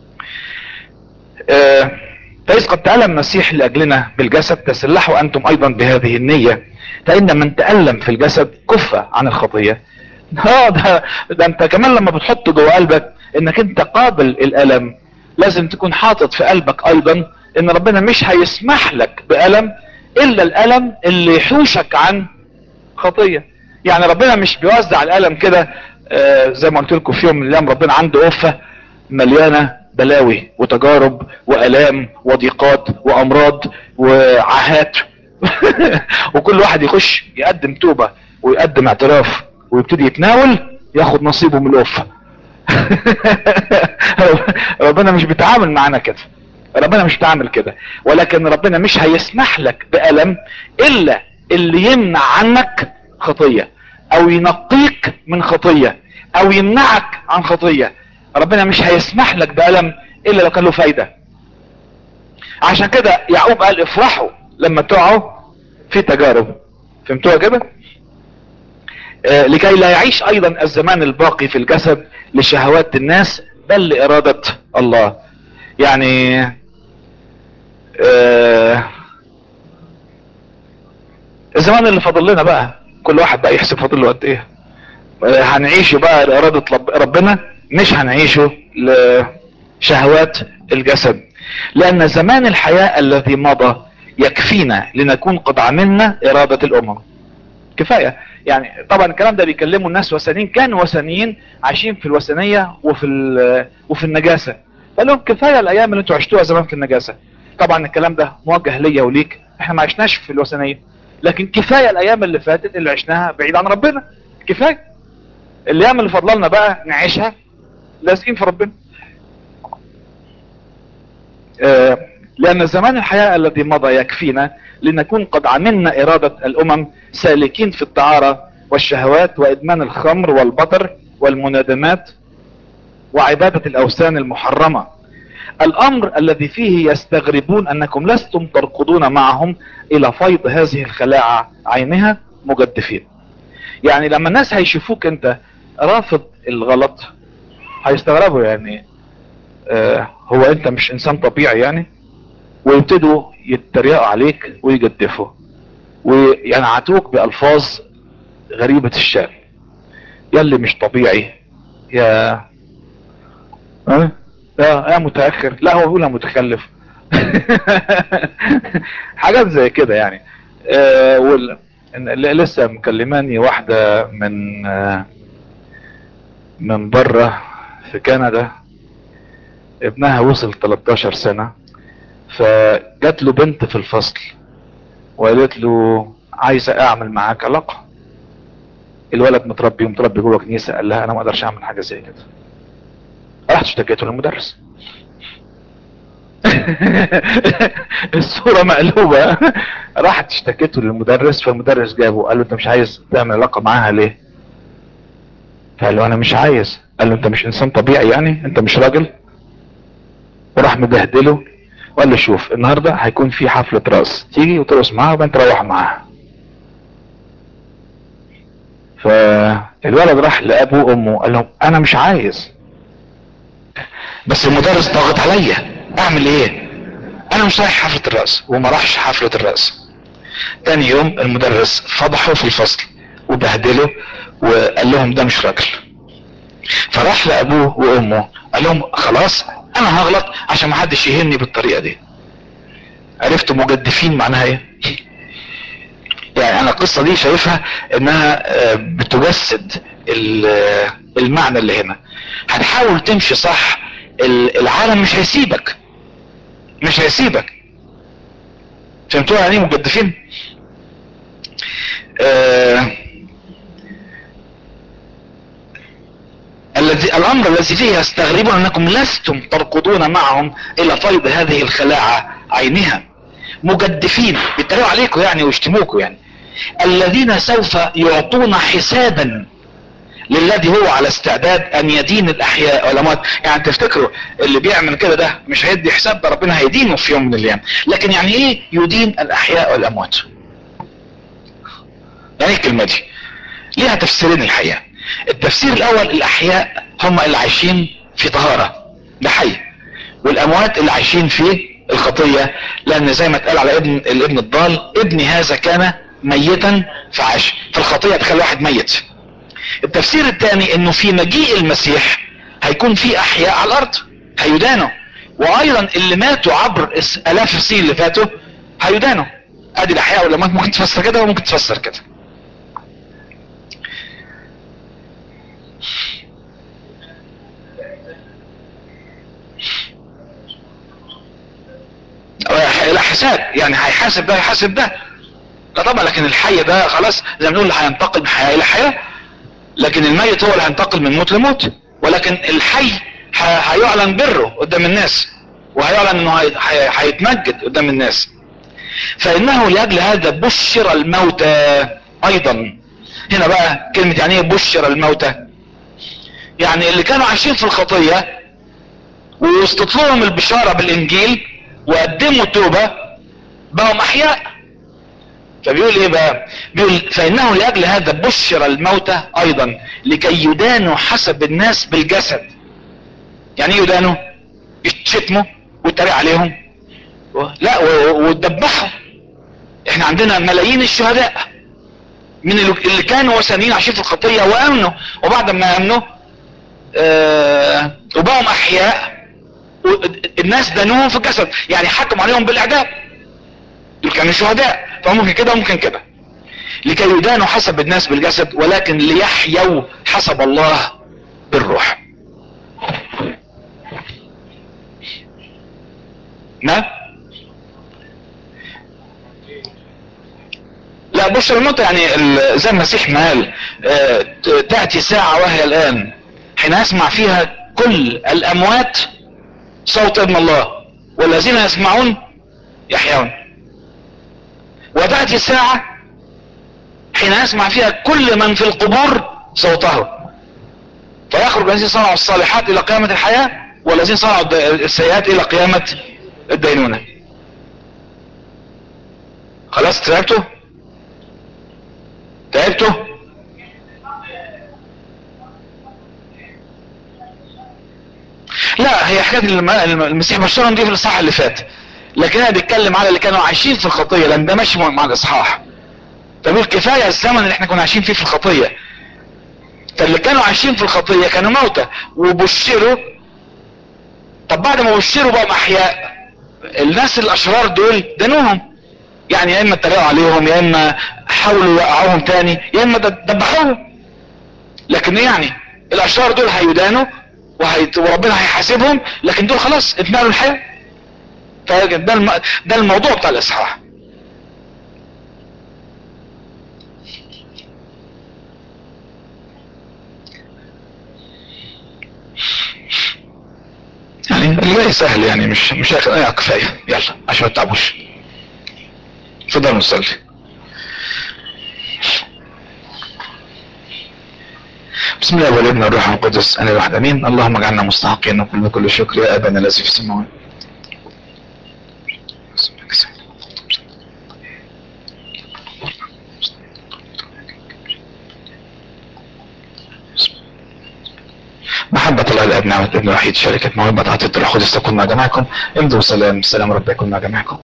Speaker 2: آه فإذ قد تألم المسيح لأجلنا بالجسد تسلحوا أنتم أيضا بهذه النية فإن من تألم في الجسد كف عن الخطية اه ده, ده انت كمان لما بتحط جوه قلبك انك انت قابل الالم لازم تكون حاطط في قلبك ايضا ان ربنا مش هيسمح لك بألم الا الالم اللي يحوشك عن خطية يعني ربنا مش بيوزع الالم كده آه زي ما قلت لكم في يوم من الايام ربنا عنده قفة مليانة بلاوي وتجارب والام وضيقات وامراض وعاهات وكل واحد يخش يقدم توبة ويقدم اعتراف ويبتدي يتناول ياخد نصيبه من القفة ربنا مش بيتعامل معانا كده ربنا مش بيتعامل كده ولكن ربنا مش هيسمح لك بألم الا اللي يمنع عنك خطية او ينقيك من خطية او يمنعك عن خطية ربنا مش هيسمح لك بألم الا لو كان له فايدة عشان كده يعقوب قال افرحوا لما تقعوا في تجارب فهمتوها كده آه لكي لا يعيش ايضا الزمان الباقي في الجسد لشهوات الناس بل لارادة الله يعني آه الزمان اللي فاضل لنا بقى كل واحد بقى يحسب فاضل له قد ايه آه هنعيشه بقى لارادة ربنا مش هنعيشه لشهوات الجسد لان زمان الحياة الذي مضى يكفينا لنكون قد عملنا ارادة الامم كفاية يعني طبعا الكلام ده بيكلموا الناس وثنيين كانوا وثنيين عايشين في الوثنية وفي وفي النجاسة قال لهم كفاية الايام اللي انتوا عشتوها زمان في النجاسة طبعا الكلام ده موجه ليا وليك احنا ما عشناش في الوثنية لكن كفاية الايام اللي فاتت اللي عشناها بعيد عن ربنا كفاية الايام اللي فضلنا بقى نعيشها لازقين في ربنا آه لأن زمان الحياة الذي مضى يكفينا لنكون قد عملنا إرادة الأمم سالكين في الطعارة والشهوات وإدمان الخمر والبطر والمنادمات وعبادة الأوثان المحرمة الأمر الذي فيه يستغربون أنكم لستم تركضون معهم إلى فيض هذه الخلاعة عينها مجدفين يعني لما الناس هيشوفوك أنت رافض الغلط هيستغربوا يعني آه هو أنت مش إنسان طبيعي يعني ويبتدوا يتريقوا عليك ويجدفوا وينعتوك بألفاظ غريبة الشان يلي مش طبيعي يا ها يا يا متأخر لا هو بيقولها متخلف حاجات زي كده يعني آه وال... لسه مكلماني واحدة من آه من بره في كندا ابنها وصل 13 سنة فجات له بنت في الفصل وقالت له عايزة اعمل معاك علاقة الولد متربي ومتربي جوه كنيسة قال لها انا ما اقدرش اعمل حاجة زي كده رحت اشتكيته للمدرس الصورة مقلوبة راحت اشتكيته للمدرس فالمدرس جابه قال له انت مش عايز تعمل علاقة معاها ليه فقال له انا مش عايز قال له انت مش انسان طبيعي يعني انت مش راجل وراح مبهدله وقال له شوف النهاردة هيكون في حفلة رقص تيجي وترقص معاها وبعدين تروح معاها فالولد راح لابوه وامه قال لهم انا مش عايز بس المدرس ضاغط عليا اعمل ايه انا مش رايح حفلة الرقص وما راحش حفلة الرقص تاني يوم المدرس فضحه في الفصل
Speaker 1: وبهدله وقال لهم ده مش راجل فراح لابوه وامه قال لهم خلاص انا هغلط عشان ما حدش يهني بالطريقه دي عرفتوا مجدفين معناها ايه يعني انا القصه دي شايفها انها آه، بتجسد ال- آه، المعنى اللي هنا هتحاول تمشي صح ال- العالم مش هيسيبك مش هيسيبك فهمتوا يعني ايه مجدفين آه الذي الامر الذي فيه يستغربون انكم لستم تركضون معهم الى فيض هذه الخلاعه عينها مجدفين بيتريقوا عليكم يعني ويشتموكم يعني الذين سوف يعطون حسابا للذي هو على استعداد ان يدين الاحياء والاموات يعني تفتكروا اللي بيعمل كده ده مش هيدي حساب ده ربنا هيدينه في يوم من الايام لكن يعني ايه يدين الاحياء والاموات يعني ايه الكلمه دي ليها تفسيرين الحقيقه التفسير الاول الاحياء هم اللي عايشين في طهاره ده حي والاموات اللي عايشين في الخطيه لان زي ما اتقال على ابن الابن الضال ابني هذا كان ميتا فعاش فالخطيه تخلي واحد ميت التفسير الثاني انه في مجيء المسيح هيكون في احياء على الارض هيدانوا وايضا اللي ماتوا عبر الس- الاف السنين اللي فاتوا هيدانوا ادي الاحياء والاموات ممكن تفسر كده وممكن تفسر كده لا حساب يعني هيحاسب ده هيحاسب ده لا طبعا لكن الحي ده خلاص زي ما بنقول هينتقل من حياه الى حياه لكن الميت هو اللي هينتقل من موت لموت ولكن الحي ه- هيعلن بره قدام الناس وهيعلن انه هي- هي- هيتمجد قدام الناس فانه لاجل هذا بشر الموتى ايضا هنا بقى كلمة يعني ايه بشر الموتى يعني اللي كانوا عايشين في الخطية ووسطت لهم البشارة بالانجيل وقدموا توبة بقوا احياء فبيقول ايه بقى بيقول فانه لاجل هذا بشر الموتى ايضا لكي يدانوا حسب الناس بالجسد يعني ايه يدانوا يشتموا ويتريق عليهم و- لا و- وتدبحوا احنا عندنا ملايين الشهداء من اللي اللي كانوا وثنيين عايشين في الخطيه وامنوا وبعد ما امنوا آه وبقوا احياء و- الناس دانوهم في الجسد يعني حكموا عليهم بالاعدام دول كانوا شهداء فممكن كده وممكن كده لكي يدانوا حسب الناس بالجسد ولكن ليحيوا حسب الله بالروح نعم لا بشر الموت يعني ال- زي المسيح ما قال آه، ت- تأتي ساعة وهي الآن حين يسمع فيها كل الأموات صوت ابن الله والذين يسمعون يحيون وتأتي ساعة حين يسمع فيها كل من في القبور صوته فيخرج الذين صنعوا الصالحات إلى قيامة الحياة والذين صنعوا الد- السيئات إلى قيامة الدينونة خلاص تعبتوا تعبتوا لا هي حكايه الم- الم- المسيح بشرهم دي في الاصحاح اللي فات لكن انا بيتكلم على اللي كانوا عايشين في الخطيه لان ده ماشي مع الاصحاح فبيقول كفايه الزمن اللي احنا كنا عايشين فيه في الخطيه فاللي كانوا عايشين في الخطيه كانوا موتى وبشروا طب بعد ما بشروا بقوا احياء الناس الاشرار دول دانوهم يعني يا اما اتريقوا عليهم يا اما حاولوا يوقعوهم تاني يا اما دب- دبحوهم لكن يعني الاشرار دول هيدانوا وهيت... وربنا هيحاسبهم لكن دول خلاص اتنقلوا الحياه فده الم... ده الموضوع بتاع الاصحاح يعني الباقي سهل يعني مش مش هياخد- آه كفايه يلا عشان ما تتعبوش اتفضلوا نصلي بسم الله والابن والروح القدس انا الواحد امين اللهم اجعلنا مستحقين كل كل شكر يا ابانا الذي في السماوات محبة الله الاب نعمة الابن الوحيد شركة موهبة عطية الروح القدس تكون مع جميعكم امضوا سلام سلام رب يكون مع جميعكم